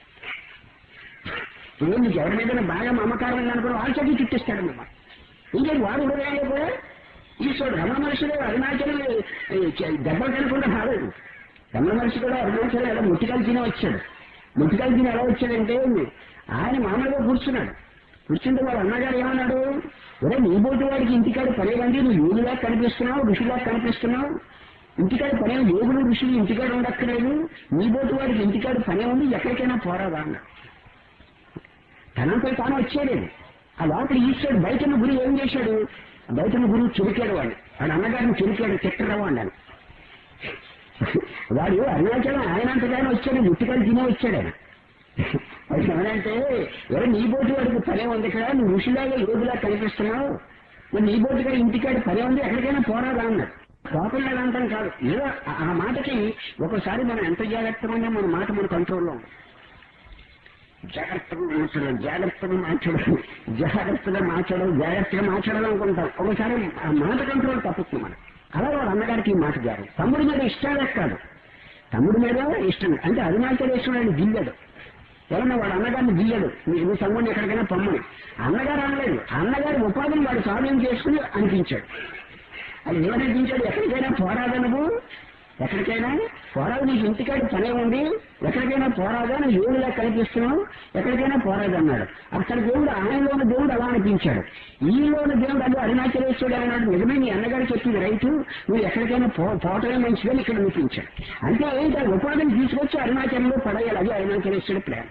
ఇప్పుడు నీకు ఎవరి మీద బాగా మమకారం ఉందనుకో వాళ్ళ చదివి చుట్టిస్తాడు అన్నమాట ఇంకేది వాడు హృదయాల్లో కూడా ఈశ్వరుడు రమణ మనుషులు అరుణాచలం దెబ్బలు కనకుండా రాలేదు రమణ మనిషి కూడా అరుణాచలం ఎలా ముట్టికాయలు తినే వచ్చాడు ముట్టికాయలు తిని ఎలా వచ్చాడంటే ఆయన మామూలుగా కూర్చున్నాడు కూర్చుంటే వాడు అన్నగారు ఏమన్నాడు ఒరే నీ బోటి వాడికి ఇంటికాడ పనే ఉంది నువ్వు యోగులా కనిపిస్తున్నావు ఋషిలా కనిపిస్తున్నావు ఇంటికాడ పనే యోగులు ఋషులు ఇంటికాడ ఉండక్కర్లేదు నీ బోటి వాడికి ఇంటికాడ పనే ఉంది ఎక్కడికైనా పోరాదా అన్నాడు తనంపై తాను వచ్చేలేదు ఆ లోపల ఈశ్వరుడు బయటన్న గురి ఏం చేశాడు బయటన్న గురువు చురికాడు వాడు వాడు అన్నగారిని చురికాడు చెట్టరావు అన్నాను వాడు అరుణాచలం ఆయన అంతగానే వచ్చాడు ముట్టికాయలు తినే వచ్చాడు ఆయన అది ఏమనంటే ఎవరు నీ బోటి వాడికి పనే ఉంది కదా నువ్వు ఋషిలాగా యోగులా కనిపిస్తున్నావు మరి నీ బోటిగా ఇంటికాడ పనే ఉంది ఎక్కడికైనా పోరాదా అన్నాడు కోపం లేదంటాం కాదు ఏదో ఆ- ఆ మాటకి ఒకసారి మనం ఎంత జాగ్రత్తగా ఉన్నా మన మాట మన కంట్రోల్లో ఉంది జాగ్రత్తగా మాట్లాడడం జాగ్రత్తగా మాట్లాడడం జాగ్రత్తగా మాట్లాడడం జాగ్రత్తగా మాట్లాడడం అనుకుంటాం ఒకసారి ఆ మాట కంట్రోల్ తప్పుతుంది మనం అలా వాడు అన్నగారికి ఈ మాట గారు తమ్ముడి మీద ఇష్టాలే కాదు తమ్ముడి మీద ఇష్టం అంటే అరుణాచలేశ్వరుడు ఆయన గిల్లాడు ఎవరన్నా వాడు అన్నగారిని గిల్లాడు నీ- నీ తమ్ముడిని ఎక్కడికైనా పమ్మని అన్నగారు అనలేదు అన్నగారి ఉపాధిని వాడు సాధన చేసుకుని అనిపించాడు అది ఏమనిపించాడు ఎక్కడికైనా పోరాదా నువ్వు ఎక్కడికైనా పోరాదు నీకు ఇంటికాడ పనే ఉంది ఎక్కడికైనా పోరాదా నువ్వు యోగులా కనిపిస్తున్నావు ఎక్కడికైనా పోరాదు అన్నాడు అక్కడ దేవుడు ఆయనలోని దేవుడు అలా అనిపించాడు ఈలోని దేవుడు అది అరుణాచలేశ్వరుడు అన్నాడు నిజమే నీ అన్నగారు చెప్పింది రైతు నువ్వు ఎక్కడికైనా పో పోవటమే మంచిదని ఇక్కడ అనిపించాడు అంటే ఏంటి ఆ ఉపాధిని తీసుకొచ్చి అరుణాచలంలో పడేయాలి అది అరుణాచలేశ్వరుడు ప్లాన్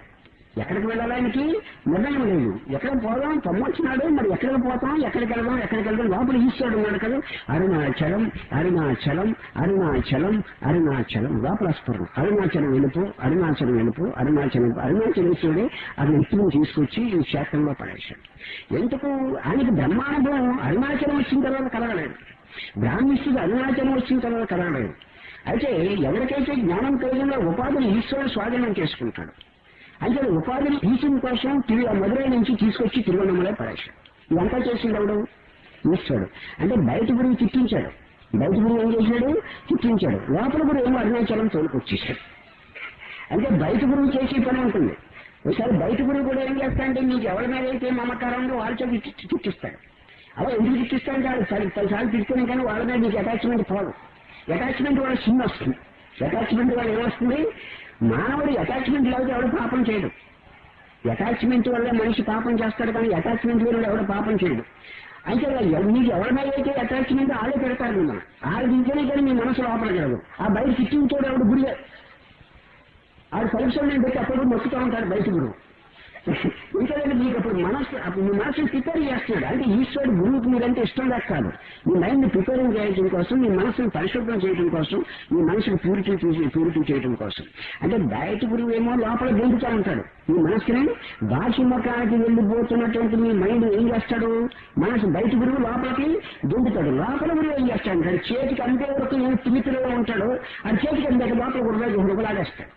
ఎక్కడికి వెళ్ళాలి ఆయనకి నిర్ణయం లేదు ఎక్కడికి పోదాం పొమ్మొచ్చినాడు మరి ఎక్కడికి పోతాం ఎక్కడికి వెళ్దాం ఎక్కడికి వెళ్దాం లోపల ఈశ్వరుడు ఉన్నాడు కదా అరుణాచలం అరుణాచలం అరుణాచలం అరుణాచలం లోపల స్ఫురణ అరుణాచలం వెళ్ళిపో అరుణాచలం వెళ్ళిపో అరుణాచలం అరుణాచలేశ్వరుడే అది ఎత్తును తీసుకొచ్చి ఈ క్షేత్రంలో పడేశాడు ఎందుకు ఆయనకి బ్రహ్మానుభవం అరుణాచలం వచ్చిన తర్వాత కలగలేదు బ్రాహ్మిష్ఠుడు అరుణాచలం వచ్చిన తర్వాత కలగలేదు అయితే ఎవరికైతే జ్ఞానం కలిగిందో ఉపాధిని ఈశ్వరుడు స్వాధీనం చేసుకుంటాడు అంటే ఉపాధిని తీసిన కోసం తిరిగి ఆ మధురై నుంచి తీసుకొచ్చి తిరువన్నమలే పడేశాడు ఇదంతా చేసింది ఎవడు ఈశ్వరుడు అంటే బయట గురువు చిట్టించాడు బయట గురువు ఏం చేశాడు చిట్టించాడు లోపల గురువు ఏమో అరుణాచలం తోలుకొచ్చేసాడు అంటే బయట గురువు చేసే పని ఉంటుంది ఒకసారి బయట గురువు కూడా ఏం చేస్తాడంటే నీకు ఎవరి మీద అయితే మమకారం ఉందో వాళ్ళ చేత చిట్టి- చిట్టిస్తాడు అలా ఎందుకు చిట్టిస్తాడు కాదు పది పదిసార్లు తిట్టుకుని కానీ వాళ్ళ మీద నీకు అటాచ్మెంట్ పోదు అటాచ్మెంట్ వాళ్ళ చిన్న వస్తుంది అటాచ్మెంట్ వల్ల ఏమొస్తుంది మానవుడు అటాచ్మెంట్ లేకపోతే ఎవడు పాపం చేయడు అటాచ్మెంట్ వల్ల మనిషి పాపం చేస్తాడు కానీ అటాచ్మెంట్ వల్ల ఎవడు పాపం చేయడు అయితే ఎవ- మీకు ఎవరి మీద అయితే అటాచ్మెంట్ ఆడే పెడతారు మిమ్మల్ని ఆడ దించనే కానీ మీ మనసు లోపలికి వెళ్ళదు ఆ బయట చిట్టించోడు ఎవడు గురి ఆడు పరీక్షలు నేను పెట్టి అప్పుడు మొక్కుతూ ఉంటాడు బయట గురువు ఎందుకంటే మీకు అప్పుడు మనసు అప్పుడు మీ మనసుని ప్రిపేర్ చేస్తున్నాడు అంటే ఈశ్వరుడు గురువుకి మీరంటే ఇష్టం లేక కాదు మీ మైండ్ ప్రిపేరింగ్ చేయడం కోసం మీ మనసుని పరిశుభ్రం చేయడం కోసం మీ మనసుని ప్యూరిటీ ప్యూరిటీ చేయడం కోసం అంటే బయట గురువు ఏమో లోపల గెంటుతూ ఉంటాడు మీ మనసుని బాహ్యముఖానికి వెళ్ళిపోతున్నటువంటి మీ మైండ్ ఏం చేస్తాడు మనసు బయట గురువు లోపలికి గెంటుతాడు లోపల గురువు ఏం చేస్తాడు అంటే చేతికి అంతే వరకు నేను పిలిపిలో ఉంటాడు ఆ చేతికి అంతే లోపల గురువు గురువులాగేస్తాడు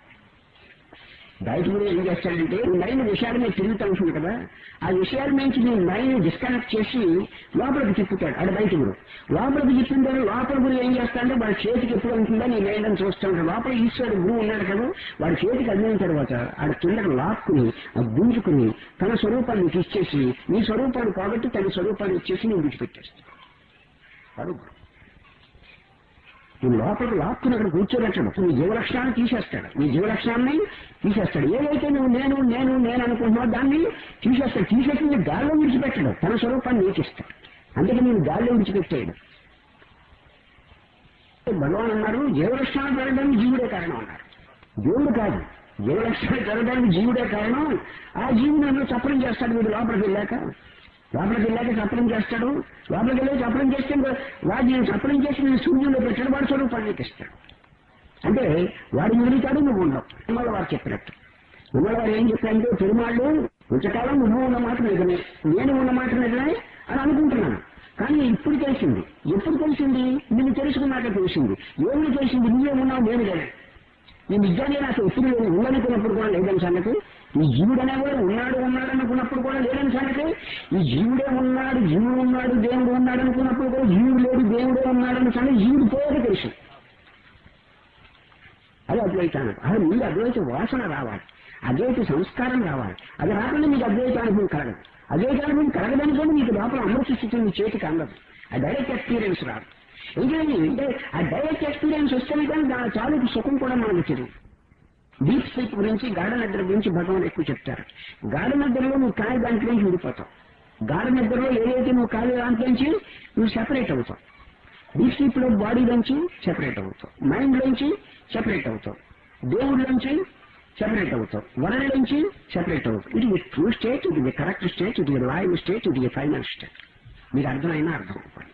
బయట కూడా ఏం చేస్తాడంటే ఈ మైండ్ విషయాల మీద తిరుగుతూ ఉంటుంది కదా ఆ విషయాల నుంచి నీ మైండ్ డిస్కనెక్ట్ చేసి లోపలికి తిప్పుతాడు అది బయట గురు లోపలికి తిప్పిందని లోపల గురు ఏం చేస్తాడంటే వాడి చేతికి ఎప్పుడు ఉంటుందో నీ మైండ్ అని చూస్తూ ఉంటాడు లోపల ఈశ్వరుడు గురువు ఉన్నాడు కదా వాడి చేతికి అందిన తర్వాత ఆడ కిందకి లాక్కుని ఆ గుంజుకుని తన స్వరూపాన్ని నీకు ఇచ్చేసి నీ స్వరూపాన్ని కాబట్టి తన స్వరూపాన్ని ఇచ్చేసి నేను విడిచిపెట్టేస్తాడు వాడు గురువు నీ లోపలికి లాక్కుని అక్కడ కూర్చోబెట్టడు నీ జీవలక్షణాన్ని తీసేస్తాడు నీ జీవలక్షణాన్ని తీసేస్తాడు ఏదైతే నువ్వు నేను నేను నేను అనుకుంటున్నావు దాన్ని తీసేస్తాడు తీసేసి నీ గాల్లో విడిచిపెట్టడు తన స్వరూపాన్ని నీకు ఇస్తాడు అందుకే నేను గాల్లో విడిచిపెట్టేయడు భగవాన్ అన్నారు జీవలక్షణాలు పెరగడానికి జీవుడే కారణం అన్నారు దేవుడు కాదు జీవలక్షణాలు పెరగడానికి జీవుడే కారణం ఆ జీవుని అందులో చప్పరం చేస్తాడు వీడు లోపలికి వెళ్ళాక లోపలికి వెళ్ళాక చప్పరం చేస్తాడు లోపలికి వెళ్ళి చప్పరం చేస్తే ఇంకా వాడు నేను చప్పరం చేసి నేను సూర్యుల్లో పెట్టాడు వాడు స్వరూపాన్ని నీకు ఇస్తాడు అంటే వాడు మిగులుతాడు నువ్వు ఉండవు తిరుమల వారు చెప్పినట్టు తిరుమల వారు ఏం చెప్పారంటే తిరుమాళ్ళు కొంచెంకాలం నువ్వు ఉన్న మాట నిజమే నేను ఉన్న మాట నిజమే అని అనుకుంటున్నాను కానీ ఇప్పుడు తెలిసింది ఎప్పుడు తెలిసింది నిన్ను తెలుసుకున్నాక తెలిసింది ఏమి తెలిసింది నువ్వే ఉన్నావు నేను లేను ఈ నిజాన్ని నాకు ఎప్పుడు లేదు ఉందనుకున్నప్పుడు కూడా లేదని సంగతి ఈ జీవుడు అనేవాడు ఉన్నాడు ఉన్నాడు అనుకున్నప్పుడు కూడా లేదని సంగతి ఈ జీవుడే ఉన్నాడు జీవుడు ఉన్నాడు దేవుడు ఉన్నాడు అనుకున్నప్పుడు కూడా జీవుడు లేడు దేవుడే ఉన్నాడు అన్న సంగతి జీవుడు పోయేది తెలుసు అది అద్వైతానికి అది మీరు అద్వైత వాసన రావాలి అద్వైత సంస్కారం రావాలి అది రాకుండా మీకు అద్వైత అనుభవం కలగదు అద్వైత అనుభవం కలగదనుకోండి మీకు లోపల అమృత స్థితి మీ చేతికి అందదు ఆ డైరెక్ట్ ఎక్స్పీరియన్స్ రాదు ఎందుకంటే అంటే ఆ డైరెక్ట్ ఎక్స్పీరియన్స్ వస్తేనే కానీ దాని తాలూకు సుఖం కూడా మనకు తెలియదు డీప్ స్లీప్ గురించి గాఢ నిద్ర గురించి భగవాన్ ఎక్కువ చెప్తారు గాఢ నిద్రలో నువ్వు కాని దాంట్లో నుంచి విడిపోతావు గాఢ నిద్రలో ఏదైతే నువ్వు కాని దాంట్లో నుంచి నువ్వు సెపరేట్ అవుతావు డీప్ స్లీప్ లో బాడీ నుంచి సెపరేట్ అవుతావు మైండ్ నుంచి సెపరేట్ అవుతావు దేవుడి నుంచి సెపరేట్ అవుతావు వరల్డ్ నుంచి సెపరేట్ అవుతావు ఇది ట్రూ స్టేట్ ఇది కరెక్ట్ స్టేట్ ఇది లైవ్ స్టేట్ ఇది ఫైనల్ స్టేట్ మీరు అర్థమైనా అర్థం అవ్వాలి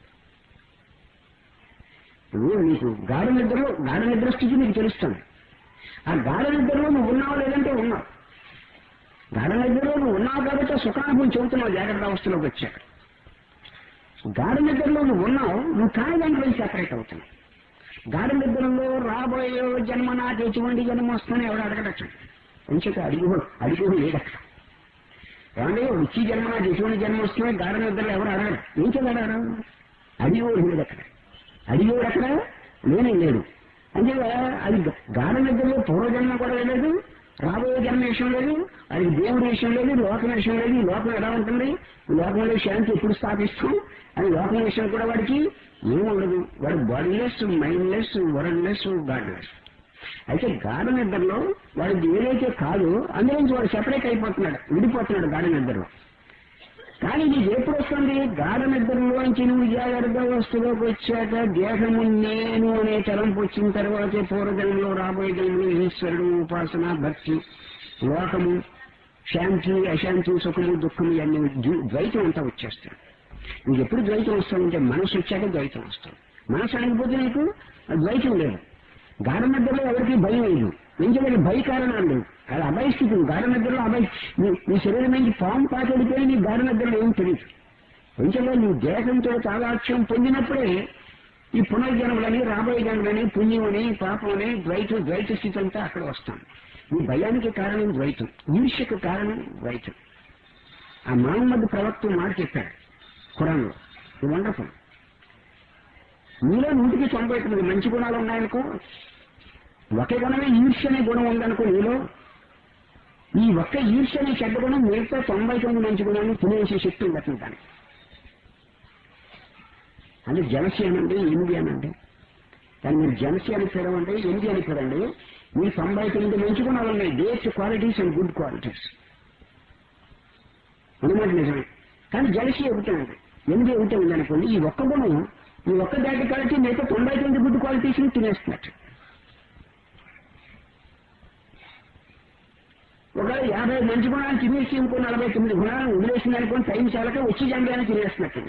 నువ్వు నీకు గాఢ నిద్రలో గాఢ నిద్ర స్థితి నీకు తెలుస్తుంది ఆ గాఢ నిద్రలో నువ్వు ఉన్నావు లేదంటే ఉన్నావు గాఢ నిద్రలో నువ్వు ఉన్నావు కాబట్టి ఆ సుఖానుభవం చెబుతున్నావు జాగ్రత్త అవస్థలోకి వచ్చాక గాఢ నిద్రలో నువ్వు ఉన్నావు నువ్వు కాని దాంట్లో సెపరేట్ అవుతున్నావు గాఢ నిద్రలో రాబోయే జన్మ నాకు ఎటువంటి జన్మ వస్తుందని ఎవడు అడగడచ్చు కొంచెం అడిగి అడిగి లేదు అక్కడ ఏమంటే వచ్చి జన్మ నాకు ఎటువంటి జన్మ వస్తుందో గాఢ నిద్రలో ఎవరు అడగరు ఏం చేయాలి అడగరు అడిగోడు లేదు అక్కడ అడిగోడు అక్కడ లేనే లేడు అంటే అది గాఢ నిద్రలో పూర్వజన్మ కూడా లేదు రాబోయే జన్మ విషయం లేదు అది దేవుడి విషయం లేదు లోకం విషయం లేదు ఈ లోకం ఎలా ఉంటుంది ఈ లోకంలో శాంతి ఎప్పుడు స్థాపిస్తాం అని లోకం విషయం కూడా వాడికి ఏముండదు వాడు బాడీలెస్ మైండ్లెస్ వరల్డ్లెస్ గాడ్లెస్ అయితే గాఢ నిద్రలో వాడికి ఏదైతే కాదు అందులో నుంచి వాడు సెపరేట్ అయిపోతున్నాడు విడిపోతున్నాడు గాఢ నిద్రలో కానీ నీకు ఎప్పుడు వస్తుంది గాఢ నిద్రలోంచి నువ్వు జాగ్రత్త వస్తువులోకి వచ్చాక దేహము నేను అనే తలంపు వచ్చిన తర్వాత పూర్వజన్మలో రాబోయే జన్మలో ఈశ్వరుడు ఉపాసన భక్తి లోకము శాంతి అశాంతి సుఖము దుఃఖము ఇవన్నీ ద్వ- ద్వైతం అంతా వచ్చేస్తాయి నీకు ఎప్పుడు ద్వైతం వస్తుందంటే మనసు వచ్చాక ద్వైతం వస్తుంది మనసు అడగకపోతే నీకు ద్వైతం లేదు గాఢ నిద్రలో ఎవరికి భయం లేదు ఎందుకంటే భయ కారణాలు లేవు అది అభయ స్థితి గాఢ నిద్రలో అభయ నీ నీ శరీరం నుంచి పాము పాతడిపోయి నీ గాఢ నిద్రలో ఏం తెలియదు ఎందుకంటే నీ దేహంతో తాదాత్యం పొందినప్పుడే ఈ పునర్జన్మలని రాబోయే జన్మలని పుణ్యమని పాపమని ద్వైత ద్వైత స్థితి అంతా అక్కడ వస్తాం ఈ భయానికి కారణం ద్వైతం ఈర్ష్యకు కారణం ద్వైతం ఆ మహమ్మద్ ప్రవక్త మాట చెప్పాడు ఖురాన్లో ఇది వండర్ఫుల్ మీలో నూటికి తొంభై తొమ్మిది మంచి గుణాలు ఉన్నాయనుకో ఒకే గుణమే ఈర్ష్య అనే గుణం ఉందనుకో నీలో ఈ ఒక్క ఈర్ష్య అనే చెడ్డ గుణం మిగతా తొంభై తొమ్మిది మంచి గుణాన్ని తినేసే శక్తి ఉంది అతను దానికి అంటే జలసి అనండి ఎనిమిది అనండి కానీ మీరు జలసి అని పిలవండి ఎనిమిది అని పిలవండి మీరు తొంభై తొమ్మిది మంచి గుణాలు ఉన్నాయి dates qualities and good qualities అనమాట నిజమే కానీ జలసి ఒకటే ఉంది ఎనిమిది ఒకటే ఉంది అనుకోండి ఈ ఒక్క గుణం ఈ ఒక్క బ్యాడ్ క్వాలిటీ మిగతా తొంభై తొమ్మిది గుడ్ క్వాలిటీస్ ని తినేస్తున్నట్టు ఒకవేళ యాభై మంచి గుణాలు తినేసి ఇంకో నలభై తొమ్మిది గుణాలను వదిలేసింది అనుకోని టైం చాలక వచ్చి జంగానే తినేస్తున్నట్టు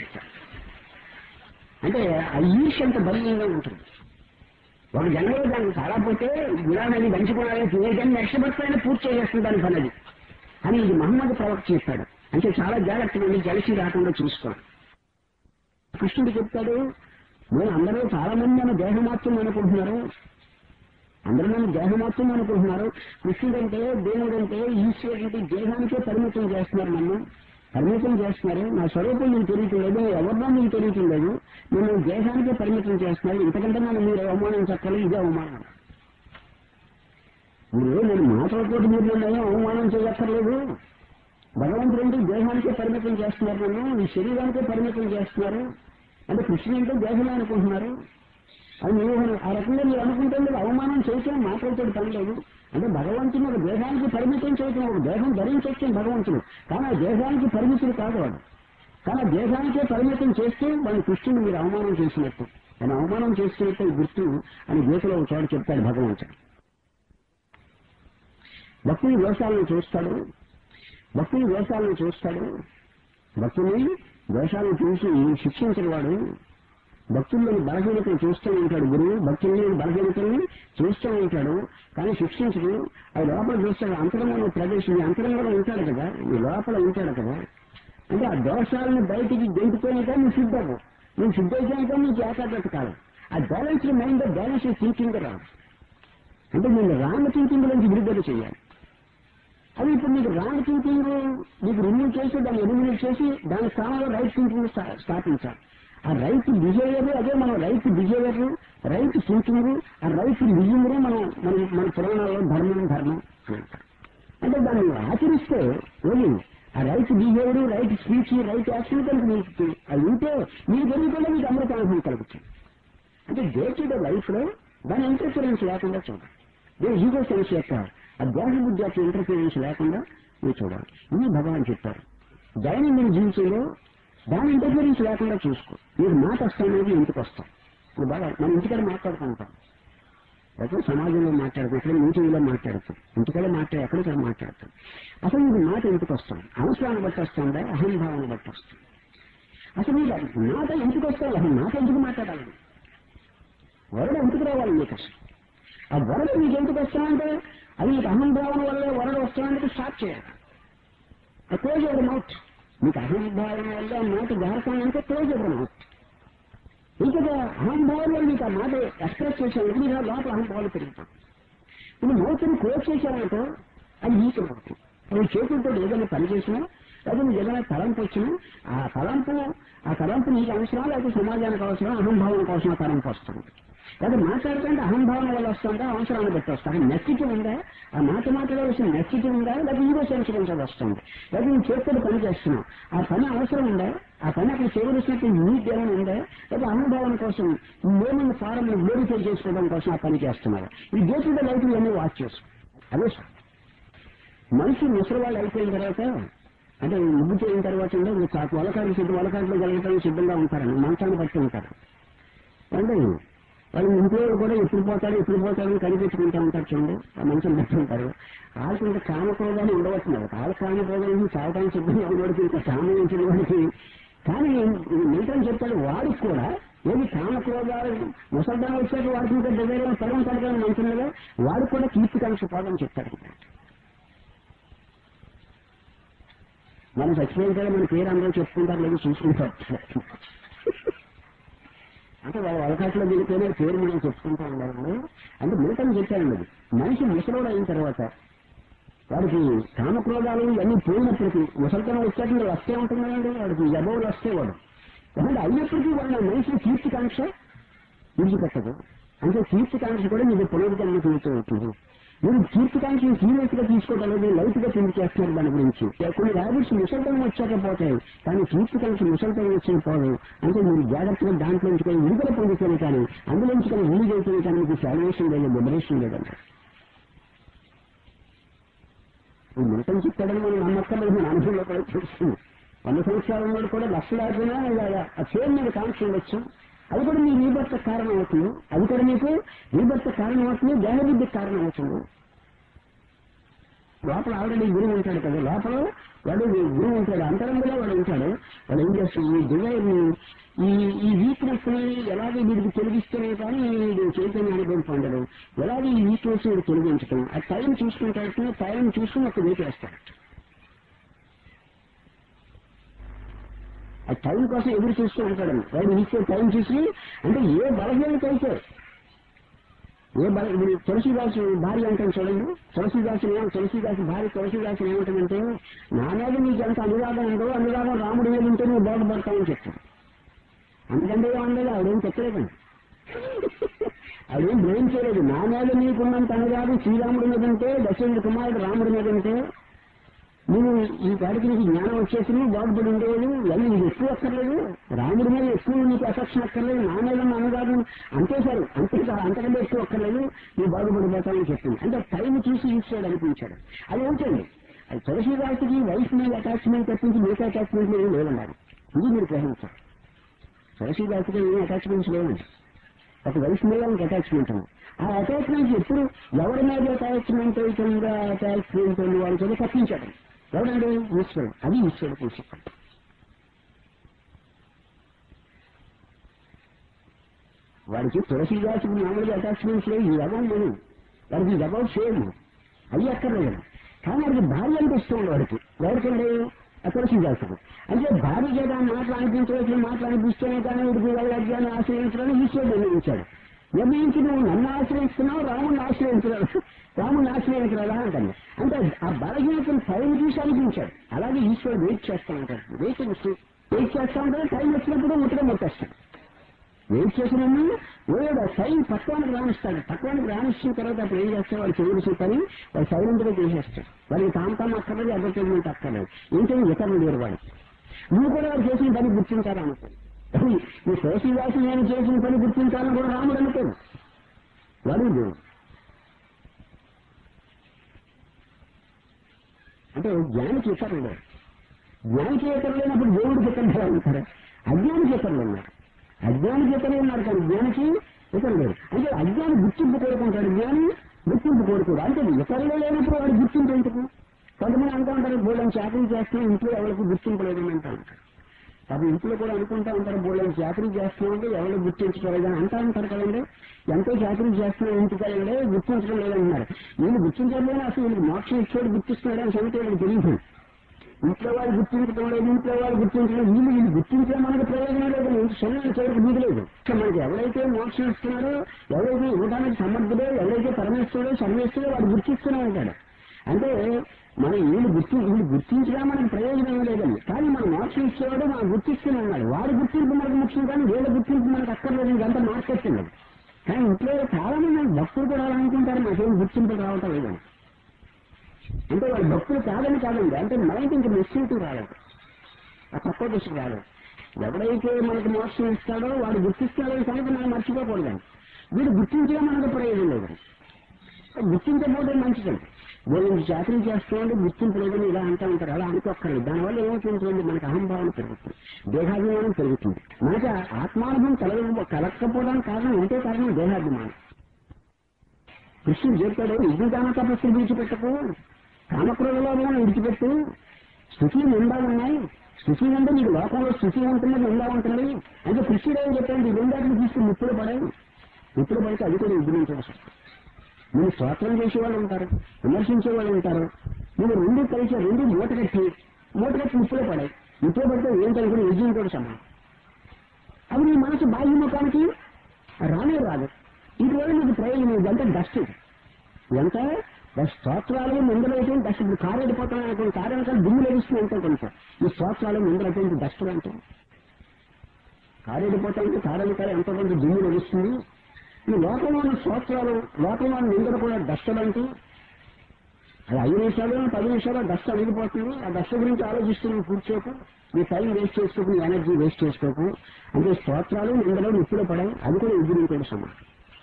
అంటే ఆ ఈర్ష్య అంత బలీయంగా ఉంటుంది ఒక జన్మలో దానికి చాలా పోతే గుణాలని మంచి గుణాలని తినేదాన్ని నెక్స్ట్ బర్త్ అయినా పూర్తి చేసేస్తుంది దాని పని అది అని ఇది మహమ్మద్ ప్రవక్త చెప్పాడు అంటే చాలా జాగ్రత్తగా ఉండి జలసి రాకుండా చూసుకోవాలి కృష్ణుడు చెప్తాడు నేను అందరూ చాలా మంది నన్ను దేహమాత్రం అనుకుంటున్నారు అందరూ నన్ను దేహమాత్రం అనుకుంటున్నారు కృష్ణుడు అంటే దేవుడు అంటే ఈశ్వరుడు అంటే దేహానికే పరిమితం చేస్తున్నారు నన్ను పరిమితం చేస్తున్నారు నా స్వరూపం నీకు తెలియటం లేదు ఎవరినో నీకు తెలియటం లేదు నన్ను దేహానికే పరిమితం చేస్తున్నారు ఇంతకంటే నన్ను మీరు అవమానం చెప్పాలి ఇదే అవమానం మీరు నేను మాటలతో మీరు నన్ను ఏం అవమానం చేయక్కర్లేదు భగవంతుడు అంటే దేహానికే పరిమితం చేస్తున్నారు నన్ను ఈ శరీరానికే పరిమితం చేస్తున్నారు అంటే కృష్ణుడు అంటే దేహమే అనుకుంటున్నారు అది మీరు ఆ రకంగా మీరు అనుకుంటే మీరు అవమానం చేయటం మాటలతో పని లేదు అంటే భగవంతుని ఒక దేహానికి పరిమితం చేయటం ఒక దేహం ధరించవచ్చు భగవంతుడు కానీ ఆ దేహానికి పరిమితుడు కాదు వాడు కానీ ఆ దేహానికే పరిమితం చేస్తే వాడి కృష్ణుని మీరు అవమానం చేసినట్టు ఆయన అవమానం చేసినట్టు గుర్తు అని గీతలో ఒక చోట చెప్తాడు భగవంతుడు భక్తుని దోషాలను చూస్తాడు భక్తుని దోషాలను చూస్తాడు భక్తుని దోషాలను చూసి శిక్షించిన వాడు భక్తుల్లోని బలహీనతను చూస్తూ ఉంటాడు గురువు భక్తుల్లోని బలహీనతల్ని చూస్తూ ఉంటాడు కానీ శిక్షించడు అది లోపల చూస్తాడు అంతరంలో ప్రదేశం ఈ అంతరంగంలో ఉంటాడు కదా ఈ లోపల ఉంటాడు కదా అంటే ఆ దోషాలను బయటికి గెంటుకోనిక నువ్వు సిద్ధవు నువ్వు సిద్ధైతే నీకు ఏకాగ్రత కాదు ఆ బ్యాలెన్స్ మైండ్ బ్యాలెన్స్ థింకింగ్ రాదు అంటే నేను రాంగ్ థింకింగ్ నుంచి విడుదల చేయాలి అది ఇప్పుడు నీకు రాంగ్ థింకింగ్ నీకు రిమూవ్ చేసి దాన్ని ఎలిమినేట్ చేసి దాని స్థానంలో రైట్ థింకింగ్ స్థా- స్థాపించాలి ఆ రైట్ బిహేవియర్ అదే మనం రైట్ బిహేవియర్ రైట్ థింకింగ్ ఆ రైట్ లివింగ్ మనం మన మన పురాణాల్లో ధర్మం ధర్మం అని అంటారు అంటే దాన్ని ఆచరిస్తే ఓన్లీ ఆ right behaviour right speech right action కనుక మీకు అది ఉంటే మీకు తెలియకుండా మీకు అమృత అనుభవం కలుగుతుంది అంటే డే టు డే లైఫ్ లో దాని ఇంటర్ఫిరెన్స్ లేకుండా చూడాలి దే ఈగో సెన్స్ యొక్క ఆ దేహ బుద్ధి యొక్క ఇంటర్ఫిరెన్స్ లేకుండా మీరు చూడాలి ఇది భగవాన్ చెప్పారు దైనందిన జీవితంలో దాని ఇంటర్ఫిరెన్స్ లేకుండా చూసుకో మీరు మాట వస్తానేది ఇంటికి వస్తాం ఇప్పుడు బాగా మన ఇంటికాడ మాట్లాడుకుంటాం అయితే సమాజంలో మాట్లాడుతాం ఇక్కడ మీటింగ్లో మాట్లాడతాం ఇంటికాడ మాట్లాడి ఎక్కడిక్కడ మాట్లాడతాం అసలు మీకు మాట ఎందుకు వస్తాం అవసరాన్ని బట్టి వస్తుందా అహంభావాన్ని బట్టి వస్తాం అసలు మీకు మాట ఎందుకు వస్తాయి అసలు మాట ఎందుకు మాట్లాడాలి వరద ఎందుకు రావాలి మీకు అసలు ఆ వరద మీకు ఎందుకు వస్తామంటే అది మీకు అహంభావం వల్లే వరద వస్తామంటే స్టార్ట్ చేయాలి క్లోజ్ ఎవరి మౌత్ మీకు అహంభావం వల్ల మాట జారకాలంటే క్లోజ్ ఎవరి మౌత్ ఇంకా అహంభావంలో మీకు ఆ మాట ఎక్స్ప్రెస్ చేశాను మీరు ఆ లోపల అహంభావాలు పెరుగుతాం ఇప్పుడు మౌత్ని క్లోజ్ చేశారంటే అది నీకు అవుతుంది అది చేతులతో ఏదైనా పని చేసినా లేదా నీకు ఏదైనా తలంపు వచ్చినా ఆ తలంపు ఆ తలంపు నీకు అవసరం లేకపోతే సమాజానికి అవసరం అహంభావానికి అవసరం ఆ తలంపు వస్తుంది లేదా మాట్లాడుతుంటే అహంభావన వల్ల వస్తుందా అవసరాన్ని బట్టి వస్తుంది నెస్సిటీ ఉందా ఆ మాట మాట్లాడవలసిన నెస్సిటీ ఉందా లేదా ఈగో సెన్సిటెన్స్ అది వస్తుంది లేదా నువ్వు చేతులు పని చేస్తున్నావు ఆ పని అవసరం ఉందా ఆ పని అక్కడ చేయవలసినట్టు నీట్ ఏమైనా ఉందా లేదా అహంభావం కోసం నేమన్న ఫారం గ్లోరిఫై చేసుకోవడం కోసం ఆ పని చేస్తున్నారు ఈ దేశంలో లైఫ్ ఇవన్నీ వాచ్ చేసుకో అదే సార్ మనిషి ముసలివాళ్ళు అయిపోయిన తర్వాత అంటే ముగ్గు చేయన తర్వాత వలకాడు సిద్ధం వలకాడులో జరగటానికి సిద్ధంగా ఉంటారండి మంచాన్ని బట్టి ఉంటారు అంటే వాళ్ళు ఇంట్లో వాళ్ళు కూడా ఎప్పుడు పోతాడు ఎప్పుడు పోతాడు అని కనిపెట్టుకుంటూ ఉంటారు చూడండి ఆ మంచిని పెట్టుకుంటారు వాళ్ళకి ఇంకా కామక్రోధాలు ఉండవచ్చు వాళ్ళ కామక్రోధాలు చావడానికి సిద్ధంగా ఉన్నవాడికి ఇంకా సామయించిన వాడికి కానీ మిగతా చెప్తాడు వాడికి కూడా ఏది కామక్రోధాలు ముసల్దానం వచ్చాక వాడికి ఇంకా దగ్గర పదం పడతాను మంచిగా వాడికి కూడా కీర్తికాంక్ష పోదని చెప్తాడు మనం చచ్చిపోయిన కదా మన పేరు అందరూ చెప్పుకుంటారు లేదు చూసుకుంటారు అంటే వాళ్ళ అవకాశంలో దిగితేనే పేరు మనం చెప్పుకుంటా ఉండాలండి అంటే మిగతా చెప్పారండి అది మనిషి ముసలోడు అయిన తర్వాత వాడికి కామక్రోధాలు ఇవన్నీ పోయినప్పటికీ ముసలితనం వచ్చాక ఇంకా వస్తే ఉంటుంది కదండి వాడికి అబౌలు వస్తే వాడు అంటే అయినప్పటికీ వాడు నా మనిషి కీర్తికాంక్ష విడిచిపెట్టదు అంటే కీర్తికాంక్ష కూడా మీకు పునరుద్ధరణ తీరుతూ అవుతుంది మీరు కీర్తికాంక్షను సీరియస్ గా తీసుకోవడం లేదు లైట్ గా థింక్ చేస్తున్నారు దాని గురించి కొన్ని హ్యాబిట్స్ ముసల్తనం వచ్చాక పోతాయి కానీ కీర్తికాంక్ష ముసల్తనం వచ్చిన పోదు అంటే మీరు జాగ్రత్తగా దాంట్లో నుంచి కానీ విడుదల పొందుతాను కానీ అందులోంచి కానీ రిలీజ్ అవుతుంది కానీ మీకు సాల్వేషన్ లేదు లిబరేషన్ లేదంట ఈ మిగతా చెప్తాడని మనం నమ్మక్కర్లేదు మన అనుభవంలో కూడా చూస్తుంది వంద సంవత్సరాల ఉన్నది కూడా లక్షలాదినా ఆ చేరు మీద కాంక్ష ఉండొచ్చు అది కూడా మీ రీబర్త కారణం అవుతుంది అది కూడా మీకు రీబర్త కారణం అవుతుంది దేహబుద్ధికి కారణం అవుతుంది లోపల ఆల్రెడీ గురువు ఉంటాడు కదా లోపల వాడు గురువు ఉంటాడు అంతరంగంలో వాడు ఉంటాడు వాడు ఏం చేస్తుంది ఈ డిజైర్ ఈ ఈ వీక్నెస్ ని ఎలాగే వీడికి తొలగిస్తేనే కానీ వీడు చైతన్య అనుభవం పొందడు ఎలాగే ఈ వీక్నెస్ వీడు తొలగించడం ఆ టైం చూసుకుంటాడు టైం చూసుకుని ఒక వీక్ వేస్తాడు ఆ టైం కోసం ఎదురు చూస్తూ ఉంటాడు వాడు ఇచ్చే టైం చూసి అంటే ఏ బలహీనత అయితే ఏ బల ఇప్పుడు తులసిదాసు భార్య అంటాను చూడండి తులసిదాసు ఏమో తులసిదాసు భార్య తులసిదాసు ఏమంటుందంటే నా మీద నీకు ఎంత అనురాగం ఉందో అనురాగం రాముడి మీద ఉంటే నువ్వు బాగుపడతావని చెప్తాను అందుకంటే ఏమన్నది ఆవిడేం చెప్పలేదండి ఆవిడేం బ్రెయిన్ చేయలేదు నా మీద నీకున్నంత అనురాగం శ్రీరాముడి మీద ఉంటే దశరథ కుమారుడు రాముడి మీద ఉంటే నువ్వు ఈ కాడికి నీకు జ్ఞానం వచ్చేసి నువ్వు బాగుపడి ఉండేది ఇవన్నీ నీకు ఎక్కువ అక్కర్లేదు రాముడి మీద ఎక్కువ నీకు అఫెక్షన్ అక్కర్లేదు నా మీద ఉన్న అనురాగం అంతే సార్ అంతే సార్ అంతకంటే ఎక్కువ అక్కర్లేదు నువ్వు బాగుపడిపోతావని చెప్పింది అంటే టైం చూసి ఇచ్చాడు అనిపించాడు అది ఏంటండి అది తులసి రాశికి వైఫ్ మీద అటాచ్మెంట్ తప్పించి మిగతా అటాచ్మెంట్ ఏం లేవన్నారు ఇది మీరు గ్రహించారు తులసి రాశికి ఏం అటాచ్మెంట్స్ లేవండి ఒక వైఫ్ మీద ఒక అటాచ్మెంట్ ఉంది ఆ అటాచ్మెంట్ ఎప్పుడు ఎవరి మీద అటాచ్మెంట్ అవుతుందా అటాచ్మెంట్ ఉంది వాళ్ళతో తప్పించాడు ఎవరండి ఈశ్వరుడు అది ఈశ్వరుడు పురుషుడు వాడికి తులసి దాసుకు మామూలుగా అటాచ్మెంట్స్ లేవు ఈ రకం లేదు వాడికి ఇది అబౌట్ సేమ్ అది అక్కర్లేదు కానీ వాడికి భార్య అంటే ఇష్టం ఉంది వాడికి ఎవరికండి ఆ తులసి దాసుకు అంటే భార్య చేత మాటలు అనిపించవలసిన మాటలు అనిపిస్తేనే కానీ వీడికి వైరాగ్యాన్ని ఆశ్రయించడానికి ఈశ్వరుడు నిర్ణయించాడు నిర్ణయించి నువ్వు నన్ను ఆశ్రయిస్తున్నావు రాముడిని ఆశ్రయించరాదు రాముడిని ఆశ్రయించరాదా అంటాను అంటే ఆ బలహీనతను టైం చూసి అనిపించాడు అలాగే ఈశ్వరుడు వెయిట్ చేస్తా ఉంటాడు వెయిట్ వెయిట్ చేస్తా ఉంటాడు టైం వచ్చినప్పుడు ముట్టుగా ముట్టేస్తాడు వెయిట్ చేసిన వేడు సైన్ పక్వానికి రాణిస్తాడు పక్వానికి రాణిస్తున్న తర్వాత అప్పుడు ఏం చేస్తాడు వాడు చేయవలసిన పని వాడు సైలెంట్ గా చేసేస్తాడు వాడికి తాము తాము అక్కర్లేదు అడ్వర్టైజ్మెంట్ అక్కర్లేదు ఏంటంటే ఇతరులు లేరు వాడు నువ్వు కూడా వాడు చేసిన పని గుర్తించాలనుకో ఈ శేషివాసి నేను చేసిన పని గుర్తించాలని కూడా రాముడు అనుకోడు వాడు దేవుడు అంటే జ్ఞానికి ఇతరులు లేరు జ్ఞానికి ఇతరులు లేనప్పుడు దేవుడికి ఇతరులు ఉంటారు అజ్ఞానికి ఇతరులు ఉన్నారు అజ్ఞానికి ఇతరులు ఉన్నారు కానీ జ్ఞానికి ఇతరులు లేరు అంటే అజ్ఞాని గుర్తింపు కోరుకుంటాడు జ్ఞాని గుర్తింపు కోరుకోడు అంటే ఇతరులు లేనప్పుడు వాడు గుర్తింపు ఎందుకు కొంతమంది అంటూ ఉంటారు బోళ్ళని చాకరీ చేస్తున్నాం ఇంట్లో ఎవరికి గుర్తింపు లేదని అంటూ ఉంటారు అది ఇంట్లో కూడా అనుకుంటా ఉంటారు బోళ్ళని చాకరీ చేస్తున్నామంటే ఎవరు గుర్తించుకోలేదని అంటా ఉంటారు కదండి ఎంతో చాకరీ చేస్తున్నాం ఇంటికి కదండి గుర్తించడం లేదంటున్నారు వీళ్ళు గుర్తించడం అసలు వీళ్ళకి మోక్షం ఇచ్చేవాడు గుర్తిస్తున్నాడు అని సంగతి వీళ్ళకి తెలియదు ఇంట్లో వాళ్ళు గుర్తించడం లేదు ఇంట్లో వాళ్ళు గుర్తించడం వీళ్ళు వీళ్ళు గుర్తించడం మనకు ప్రయోజనం లేదు సొన్నాన్ని చివరికి మీకు లేదు మనకి ఎవరైతే మోక్షం ఇస్తున్నారో ఎవరైతే ఇవ్వడానికి సమర్థుడో ఎవరైతే పరమేశ్వరుడో సర్వేశ్వరుడో వాడు గుర్తిస్తూనే ఉంటాడు అంటే మనం వీళ్ళు గుర్తి వీళ్ళు గుర్తించడం మనకు ప్రయోజనం లేదండి కానీ మన మోక్షం ఇచ్చేవాడు మనం గుర్తిస్తూనే ఉన్నాడు వాడు గుర్తింపు మనకు ముఖ్యం కానీ వీళ్ళ గుర్తింపు మనకు అక్కర్లేదు ఇదంతా మార్కెట్టింది కానీ ఇంట్లో చాలా మంది భక్తులు కూడా అలా అనుకుంటారు నాకేం గుర్తింపు రావటం లేదని అంటే వాళ్ళ భక్తులు కాదని కాదండి అంటే మైండ్ ఇంక నిశ్చింతి రాలేదు ఆ తక్కువ దృష్టి రాలేదు ఎవడైతే మనకు మోక్షం ఇస్తాడో వాడు గుర్తిస్తాడో సంగతి మనం మర్చిపోకూడదండి వీడు గుర్తించడం మనకు ప్రయోజనం లేదండి గుర్తించకపోతే మంచిదండి వీళ్ళని చాకరీ చేస్తామంటే గుర్తింపు లేదని ఇలా అంటూ ఉంటారు అలా అనుకోక్కర్లేదు దానివల్ల ఏమవుతుంది మనకి అహంభావన పెరుగుతుంది దేహాభిమానం పెరుగుతుంది మనకి ఆ ఆత్మానుభవం కలగ కలగకపోవడానికి కారణం ఉంటే కారణం దేహాభిమానం కృష్ణుడు చెప్పాడు యజ్ఞదాన తపస్సులు విడిచిపెట్టకు కామక్రోధలోనే విడిచిపెట్టు స్థుతి నిండా ఉన్నాయి స్థుతి అంటే నీకు లోకంలో స్థుతి ఉంటుంది నిండా ఉంటుంది అంటే కృష్ణుడు ఏం చెప్పాడు ఈ రెండాటిని తీసుకుని ముప్పులు పడాయి ముప్పులు పడితే అది కూడా విధించవలసి వస్తుంది మీరు స్తోత్రం చేసేవాళ్ళు ఉంటారు విమర్శించే వాళ్ళు ఉంటారు మీరు రెండు కలిసి రెండు మూట కట్టి మూట కట్టి ముప్పులో పడాయి ముప్పులో పడితే ఏంటని కూడా యజ్ఞం కూడా సమానం అవి నీ మనసు బాహ్యముఖానికి రానే రాదు ఇందువల్ల నీకు ప్రయోజనం ఇదంతా డస్ట్ ఇది. ఇదంతా స్తోత్రాలు నిందలైతే డస్ట్ ఇప్పుడు కారు వెళ్ళిపోతాం అనుకోండి కారు వెనకాల దుమ్ము లభిస్తుంది అంటే కొంచెం ఈ స్తోత్రాలు నిందలైతే డస్ట్ అంటే కారు వెళ్ళిపోతానికి కారు వెనకాల ఎంతో కొంత దుమ్ము లభిస్తుంది ఈ లోకంలో ఉన్న స్తోత్రాలు లోకంలో ఉన్న నిందలు కూడా డస్ట్ అంటే అది ఐదు నిమిషాలు పది నిమిషాలు డస్ట్ అడిగిపోతుంది ఆ డస్ట్ గురించి ఆలోచిస్తూ నువ్వు కూర్చోకు నీ టైం వేస్ట్ చేసుకోకు నీ ఎనర్జీ వేస్ట్ చేసుకోకు అంటే స్తోత్రాలు నిందలు నిప్పులు పడాయి అది కూడా ఎదురింకోడు సమానం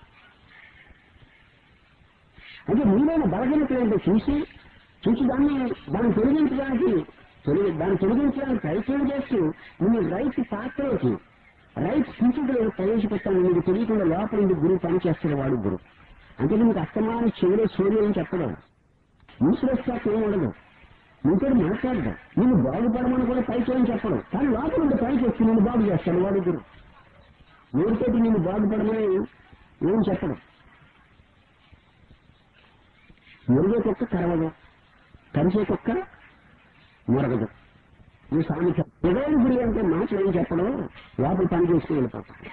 అంటే మీరైన బలహీనతలు ఏంటో చూసి చూసి దాన్ని దాన్ని తొలగించడానికి తొలగి దాన్ని తొలగించడానికి ప్రయత్నం చేస్తూ నువ్వు రైట్ పాత్రలోకి రైట్ స్థితిలో ప్రవేశపెట్టాలని నీకు తెలియకుండా లోపల నుండి గురువు పనిచేస్తాడు వాడు గురువు అంటే నీకు అస్తమానం చెవిలో సూర్యుని చెప్పడం మూసుకొచ్చాక ఏం ఉండదు నీతో మాట్లాడదు నిన్ను బాగుపడమని కూడా పైకి ఏం చెప్పడం కానీ లోపల ఉండి పైకి వచ్చి నిన్ను బాగు చేస్తాడు వాడు గురువు ఎవరితోటి నిన్ను బాగుపడమని ఏం చెప్పడం మురిగే కుక్క కరవదు కరిసే కుక్క మురగదు ఈ సామెత హృదయం గురి అంటే మాటలు ఏం చెప్పడం లోపల పని చేసుకుని వెళ్ళిపోతాడు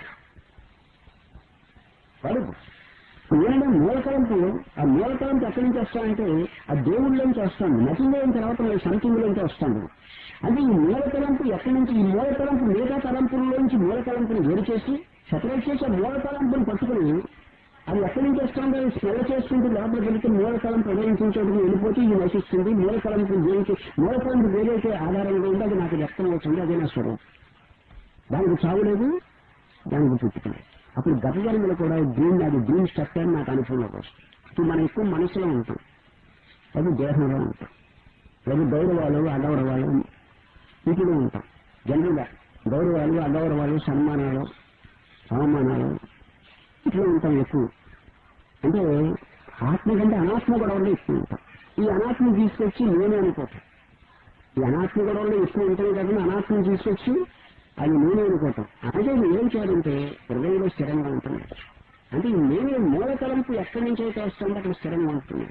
పడుగు ఏంటంటే మూలకలంపు ఆ మూలకలంపు ఎక్కడి నుంచి వస్తాయంటే ఆ దేవుళ్ళలోంచి వస్తాను నటింగ్ అయిన తర్వాత సంథింగ్ లోంచి వస్తాను అంటే ఈ మూలకలంపు ఎక్కడి నుంచి ఈ మూలకలంపు మిగతా తలంపుల్లోంచి మూలకలంపుని వేరు చేసి సెపరేట్ చేసి ఆ మూలకలంపుని పట్టుకుని అది ఎక్కడి నుంచి వస్తుందో స్మెల్ చేస్తుంటే లోపలికి వెళ్తే మూలకలం ప్రవేశించడానికి వెళ్ళిపోతే ఇది నశిస్తుంది మూలకలంపు దేనికి మూలకలంపు వేరైతే ఆధారంగా ఉంటే అది నాకు వ్యక్తం అవుతుంది అదే నా స్వరం దానికి చావు లేదు దానికి పుట్టుకలేదు అప్పుడు గత జన్మలు కూడా దీన్ని అది దీని స్ట్రక్చర్ అని నాకు అనుభవంలోకి వస్తుంది ఇప్పుడు మనం ఎక్కువ మనసులో ఉంటాం అది దేహంలో ఉంటాం లేదా గౌరవాలు అగౌరవాలు ఇప్పుడు ఉంటాం జనరల్గా గౌరవాలు అగౌరవాలు సన్మానాలు అవమానాలు ఇట్లా ఉంటాం ఎక్కువ అంటే ఆత్మ కంటే అనాత్మ గొడవలు ఎక్కువ ఉంటాం ఈ అనాత్మ తీసుకొచ్చి నేనే అనుకోవటం ఈ అనాత్మ గొడవలు ఎక్కువ ఉంటాయి కాబట్టి అనాత్మ తీసుకొచ్చి అది నేనే అనుకోవటం అంటే ఇది ఏం చేయాలంటే హృదయంలో స్థిరంగా ఉంటుంది అంటే ఈ నేనే మూలకలంపు ఎక్కడి నుంచి అయితే వస్తుందో అక్కడ స్థిరంగా ఉంటుంది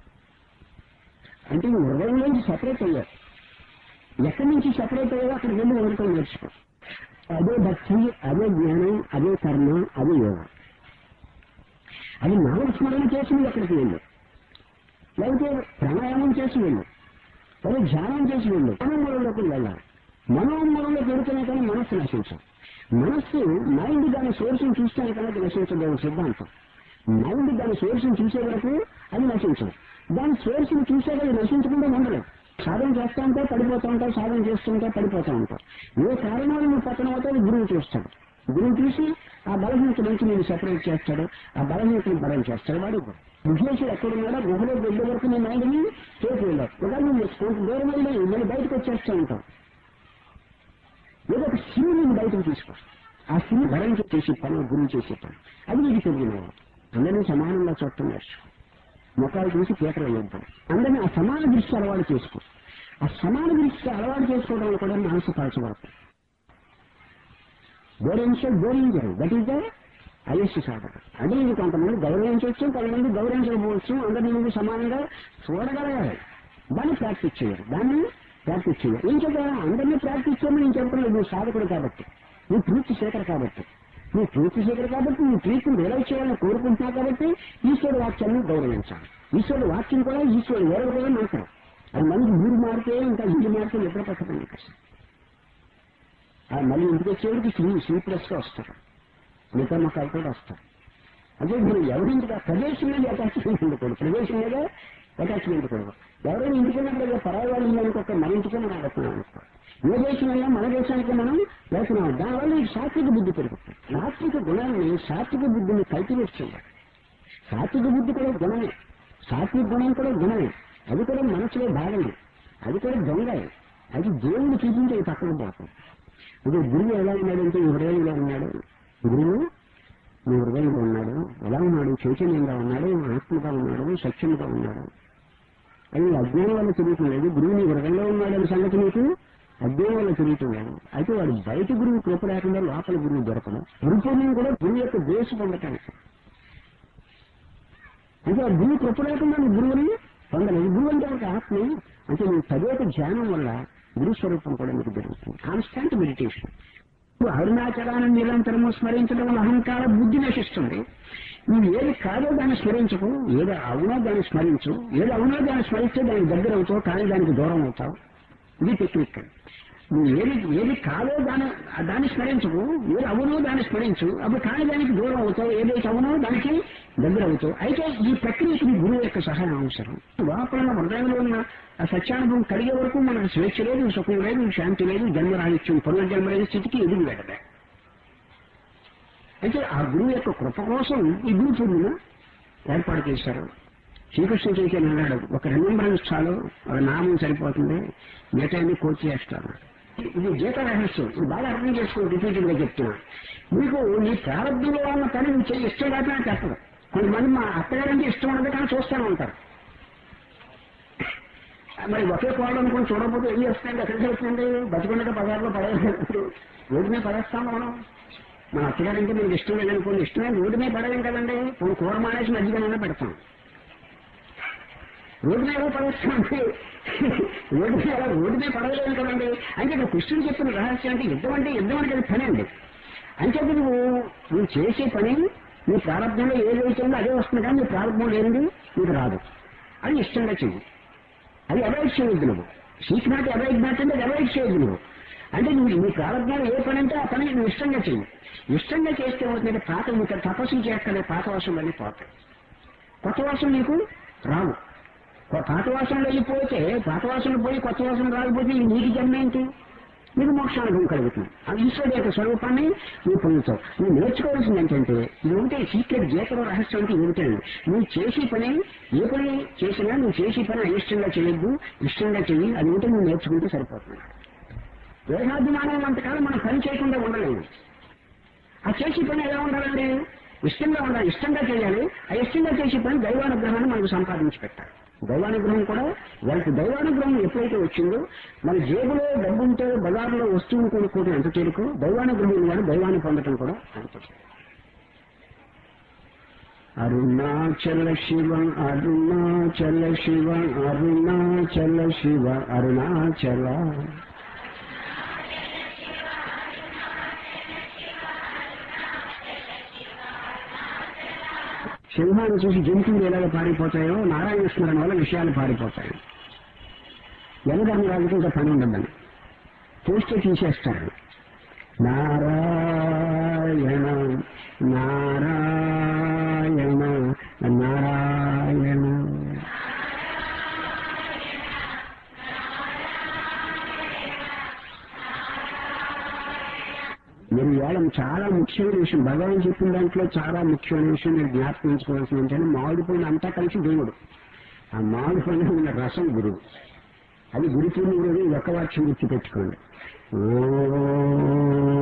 అంటే ఈ హృదయం నుంచి సపరేట్ అయ్యారు ఎక్కడి నుంచి సపరేట్ అయ్యారో అక్కడికి వెళ్ళి ఉండటం నేర్చుకో అదే భక్తి అదే జ్ఞానం అదే కర్మ అదే యోగం అది నామస్మరణ చేసి నువ్వు అక్కడికి వెళ్ళు లేకపోతే ప్రాణాయామం చేసి వెళ్ళు లేదా ధ్యానం చేసి వెళ్ళు మనోమూలంలోకి వెళ్ళాలి మనోమూలంలోకి వెళుతున్నా కానీ మనస్సు నశించదు మనస్సు మైండ్ దాని సోర్స్ని చూస్తాను కానీ అది నశించదు అది సిద్ధాంతం మైండ్ దాని సోర్స్ని చూసే వరకు అది నశించదు దాని సోర్స్ని చూసాక అది నశించకుండా ఉండలేదు సాధన చేస్తా ఉంటే పడిపోతూ ఉంటావు సాధన చేస్తుంటే పడిపోతూ ఉంటావు ఏ కారణాలు నువ్వు పక్కన అవుతావు గురువు చూస్తాడు గురువు చూసి ఆ బలహీనత నుంచి నేను సెపరేట్ చేస్తాడు ఆ బలహీనతను బలం చేస్తాడు వాడు గురువు. విశ్లేషణ ఎక్కడున్నాడో గుహలో వెళ్ళే వరకు నీ మైండ్ని చేసి వెళ్ళావు ఒకవేళ నువ్వు కొంత దూరం వెళ్ళి నేను బయటకు వచ్చేస్తూ ఉంటావు ఏదో ఒక సిమ్ నేను బయటకు తీసుకొస్తాను ఆ సిమ్ భరించి చేసి పని గురువు చేసే పని అది నీకు తెలియదు అందరినీ సమానంగా చూడటం నేర్చుకో ముఖాలు చూసి పీకలు వేద్దాం అందరినీ ఆ సమాన దృష్టి అలవాటు చేసుకో ఆ సమాన దృష్టి అలవాటు చేసుకోవడం వల్ల కూడా మనసు పరచబడుతుంది గౌరవించడం గౌరవించరు దట్ ఈస్ ద ఐఎస్ సాధన అంటే ఇది కొంతమంది గౌరవించవచ్చు కొంతమంది గౌరవించకపోవచ్చు అందరినీ నువ్వు సమానంగా చూడగలగాలి దాన్ని ప్రాక్టీస్ చేయాలి దాన్ని ప్రాక్టీస్ చేయాలి ఏం చెప్పాలి అందరినీ ప్రాక్టీస్ చేయమని నేను చెప్పలేదు నువ్వు సాధకుడు కాబట్టి నువ్వు ట్రూత్ సీకర్ కాబట్టి నువ్వు ట్రూత్ సీకర్ కాబట్టి నువ్వు ట్రీట్ రియలైజ్ చేయాలని కోరుకుంటున్నావు కాబట్టి ఈశ్వరుడు వాక్యాన్ని గౌరవించాలి ఈశ్వరుడు వాక్యం కూడా ఈశ్వరుడు ఎవరు కూడా మాట్లాడు అది మనిషి ఊరు మారితే ఇంకా ఇల్లు మారితే నిద్ర పట్టదండి కష్టం ఆ మళ్ళీ ఇంటికి వచ్చేవాడికి స్లీ స్లీప్లెస్ గా వస్తారు మిగతా మొక్కలు కూడా వస్తారు అదే మీరు ఎవరింటికి ఆ ప్రదేశం మీద అటాచ్మెంట్ ఉండకూడదు ప్రదేశం మీద అటాచ్మెంట్ కూడదు ఎవరైనా ఇంటికి వెళ్ళినప్పుడు పరాయి వాళ్ళు ఇల్లు అనుకోక మన ఇంటికే మనం వెళ్తున్నాం అనుకో ఏ దేశం అయినా మన దేశానికి మనం వెళ్తున్నాం దానివల్ల ఈ సాత్విక బుద్ధి పెరుగుతుంది సాత్విక గుణాన్ని సాత్విక బుద్ధిని కల్టివేట్ చేయాలి సాత్విక బుద్ధి కూడా గుణమే సాత్విక గుణం కూడా గుణమే అది కూడా మనసులో భాగమే అది కూడా దొంగ అది దేవుడు చూపించి అది పక్కన పోతాం ఇది గురువు ఎలా ఉన్నాడంటే ఈ హృదయంలో ఉన్నాడు గురువు మీ హృదయంలో ఉన్నాడు ఎలా ఉన్నాడు చైతన్యంగా ఉన్నాడు ఆత్మగా ఉన్నాడు సత్యంగా ఉన్నాడు అది అజ్ఞానం వల్ల తిరుగుతుంది గురువు నీ హృదయంలో ఉన్నాడని సంగతి నీకు అజ్ఞానం వల్ల తిరుగుతున్నాడు అయితే వాడు బయట గురువు కృప లేకుండా లోపల గురువు దొరకడం గురుపూర్ణం కూడా గురువు యొక్క దేశ పొందటానికి అంటే ఆ గురువు కృప లేకుండా నువ్వు గురువుని పొందలేదు గురువు అంటే ఒక ఆత్మ అంటే నువ్వు చదివేట ధ్యానం వల్ల గురు స్వరూపం కూడా నీకు జరుగుతుంది కాన్స్టాంట్ మెడిటేషన్ నువ్వు అరుణాచలాన్ని నిరంతరము స్మరించడం వల్ల అహంకార బుద్ధి నశిస్తుంది నువ్వు ఏది కాదో దాన్ని స్మరించకు ఏది అవునో దాన్ని స్మరించు ఏది అవునో దాన్ని స్మరిస్తే దానికి దగ్గర అవుతావు కానీ దానికి దూరం అవుతావు ఇది టెక్నిక్ నువ్వు ఏది ఏది కాదో దాని దాన్ని స్మరించకు ఏది అవునో దాన్ని స్మరించు అప్పుడు కానీ దానికి దూరం అవుతావు ఏదైతే అవునో దానికి దగ్గర అవుతావు అయితే ఈ ప్రక్రియకి నీ గురువు యొక్క సహాయం అవసరం లోపల ఉన్న హృదయంలో ఉన్న ఆ సత్యానుభవం కలిగే వరకు మనకు స్వేచ్ఛ లేదు సుఖం లేదు శాంతి లేదు జన్మరాహిత్యం పునర్జన్మ లేని స్థితికి ఎదుగు వెళ్ళలే అయితే ఆ గురువు యొక్క కృప కోసం ఈ గురు పూర్ణిమ ఏర్పాటు చేశారు శ్రీకృష్ణ చైతన్య అన్నాడు ఒక రిమెంబరెన్స్ చాలు ఒక నామం సరిపోతుంది మిగతాన్ని కోర్టు చేస్తాను ఇది గీత రహస్యం ఇది బాగా అర్థం చేసుకో రిపీటెడ్ గా చెప్తున్నా మీకు నీ ప్రారంభంలో ఉన్న పని నువ్వు చేయి ఇష్టం కాకుండా చెప్పదు కొంతమంది మా అత్తగారంటే ఇష్టం ఉండదు కానీ చూస్తూనే ఉంటారు మరి ఒకే కోళ్ళు అనుకుని చూడకపోతే ఏం చేస్తుంది ఎక్కడికి వెళ్తుంది బతికుండగా బజార్లో పడేది రోడ్డు మీద పడేస్తాము మనం మన అత్తగారంటే మీకు ఇష్టం లేదనుకోండి ఇష్టమే రోడ్డు మీద పడలేం కదండి ఇప్పుడు కూర మానేసి మధ్యగా పెడతాం రోడ్డు మీద ఎలా పడేస్తామండి రోడ్డు మీద ఎలా రోడ్డు మీద పడలేదు కదండి అంటే ఇక్కడ కృష్ణుడు చెప్పిన రహస్యం అంటే యుద్ధం అంటే యుద్ధం అంటే అది పని అండి అంటే నువ్వు నువ్వు చేసే పని నీ ప్రారంభంలో ఏదైతే ఉందో అదే వస్తుంది కానీ నీ ప్రారంభం లేనిది నీకు రాదు అది ఇష్టంగా చెయ్యి అది అవాయిడ్ చేయొద్దు నువ్వు సీక్ నాట్ అవాయిడ్ నాట్ అంటే అది అవాయిడ్ చేయొద్దు నువ్వు అంటే నువ్వు నీ ప్రారంభంలో ఏ పని అంటే ఆ పని నువ్వు ఇష్టంగా చెయ్యి ఇష్టంగా చేస్తే అవుతుందంటే పాత నీకు తపస్సు చేస్తలే పాత వాసం వెళ్ళి పోతాయి కొత్త వాసం నీకు రావు పాత వాసనలు వెళ్ళిపోతే పాత వాసనలు పోయి కొత్త వాసన రాకపోతే ఈ నీటి జన్మ ఏంటి నీకు మోక్షానుభవం కలుగుతుంది ఆ ఈశ్వరుడు యొక్క స్వరూపాన్ని నువ్వు పొందుతావు నువ్వు నేర్చుకోవాల్సింది ఏంటంటే ఇది ఉంటే సీక్రెట్ జీతలో రహస్యం అంటే ఏమిటండి నువ్వు చేసే పని ఏ పని చేసినా నువ్వు చేసే పని అయిష్టంగా చేయొద్దు ఇష్టంగా చెయ్యి అది ఉంటే నువ్వు నేర్చుకుంటే సరిపోతుంది దేహాభిమానం అంతకాలం మనం పని చేయకుండా ఉండలేము ఆ చేసే పని ఎలా ఉండాలండి ఇష్టంగా ఉండాలి ఇష్టంగా చేయాలి ఆ ఇష్టంగా చేసే పని దైవానుగ్రహాన్ని మనకు సంపాదించి పెట్టాలి దైవానుగ్రహం కూడా వాళ్ళకి దైవానుగ్రహం ఎప్పుడైతే వచ్చిందో మన జేబులో డబ్బు ఉంటే బజార్లో వస్తువులు కొనుక్కోవడం ఎంత తేలికో దైవానుగ్రహం వాడు దైవాన్ని పొందడం కూడా అంత అరుణాచల శివ అరుణాచల శివ అరుణాచల శివ అరుణాచల సింహాన్ని చూసి జంతువులు ఎలాగ పారిపోతాయో నారాయణ స్మరణ వల్ల విషయాలు పారిపోతాయి యమధర్మరాజుకి ఇంకా పని ఉండదని పోస్టే తీసేస్తారు నారాయణ నారాయణ నారాయణ మీరు ఇవాళ చాలా ముఖ్యమైన విషయం భగవాన్ చెప్పిన దాంట్లో చాలా ముఖ్యమైన విషయం మీరు జ్ఞాపకించుకోవాల్సింది ఏంటంటే మామిడి పండు అంతా కలిసి దేవుడు ఆ మామిడి పండు ఉన్న రసం గురువు అది గురు పూర్ణిమ రోజు ఒక వాక్యం గుర్తు పెట్టుకోండి ఓ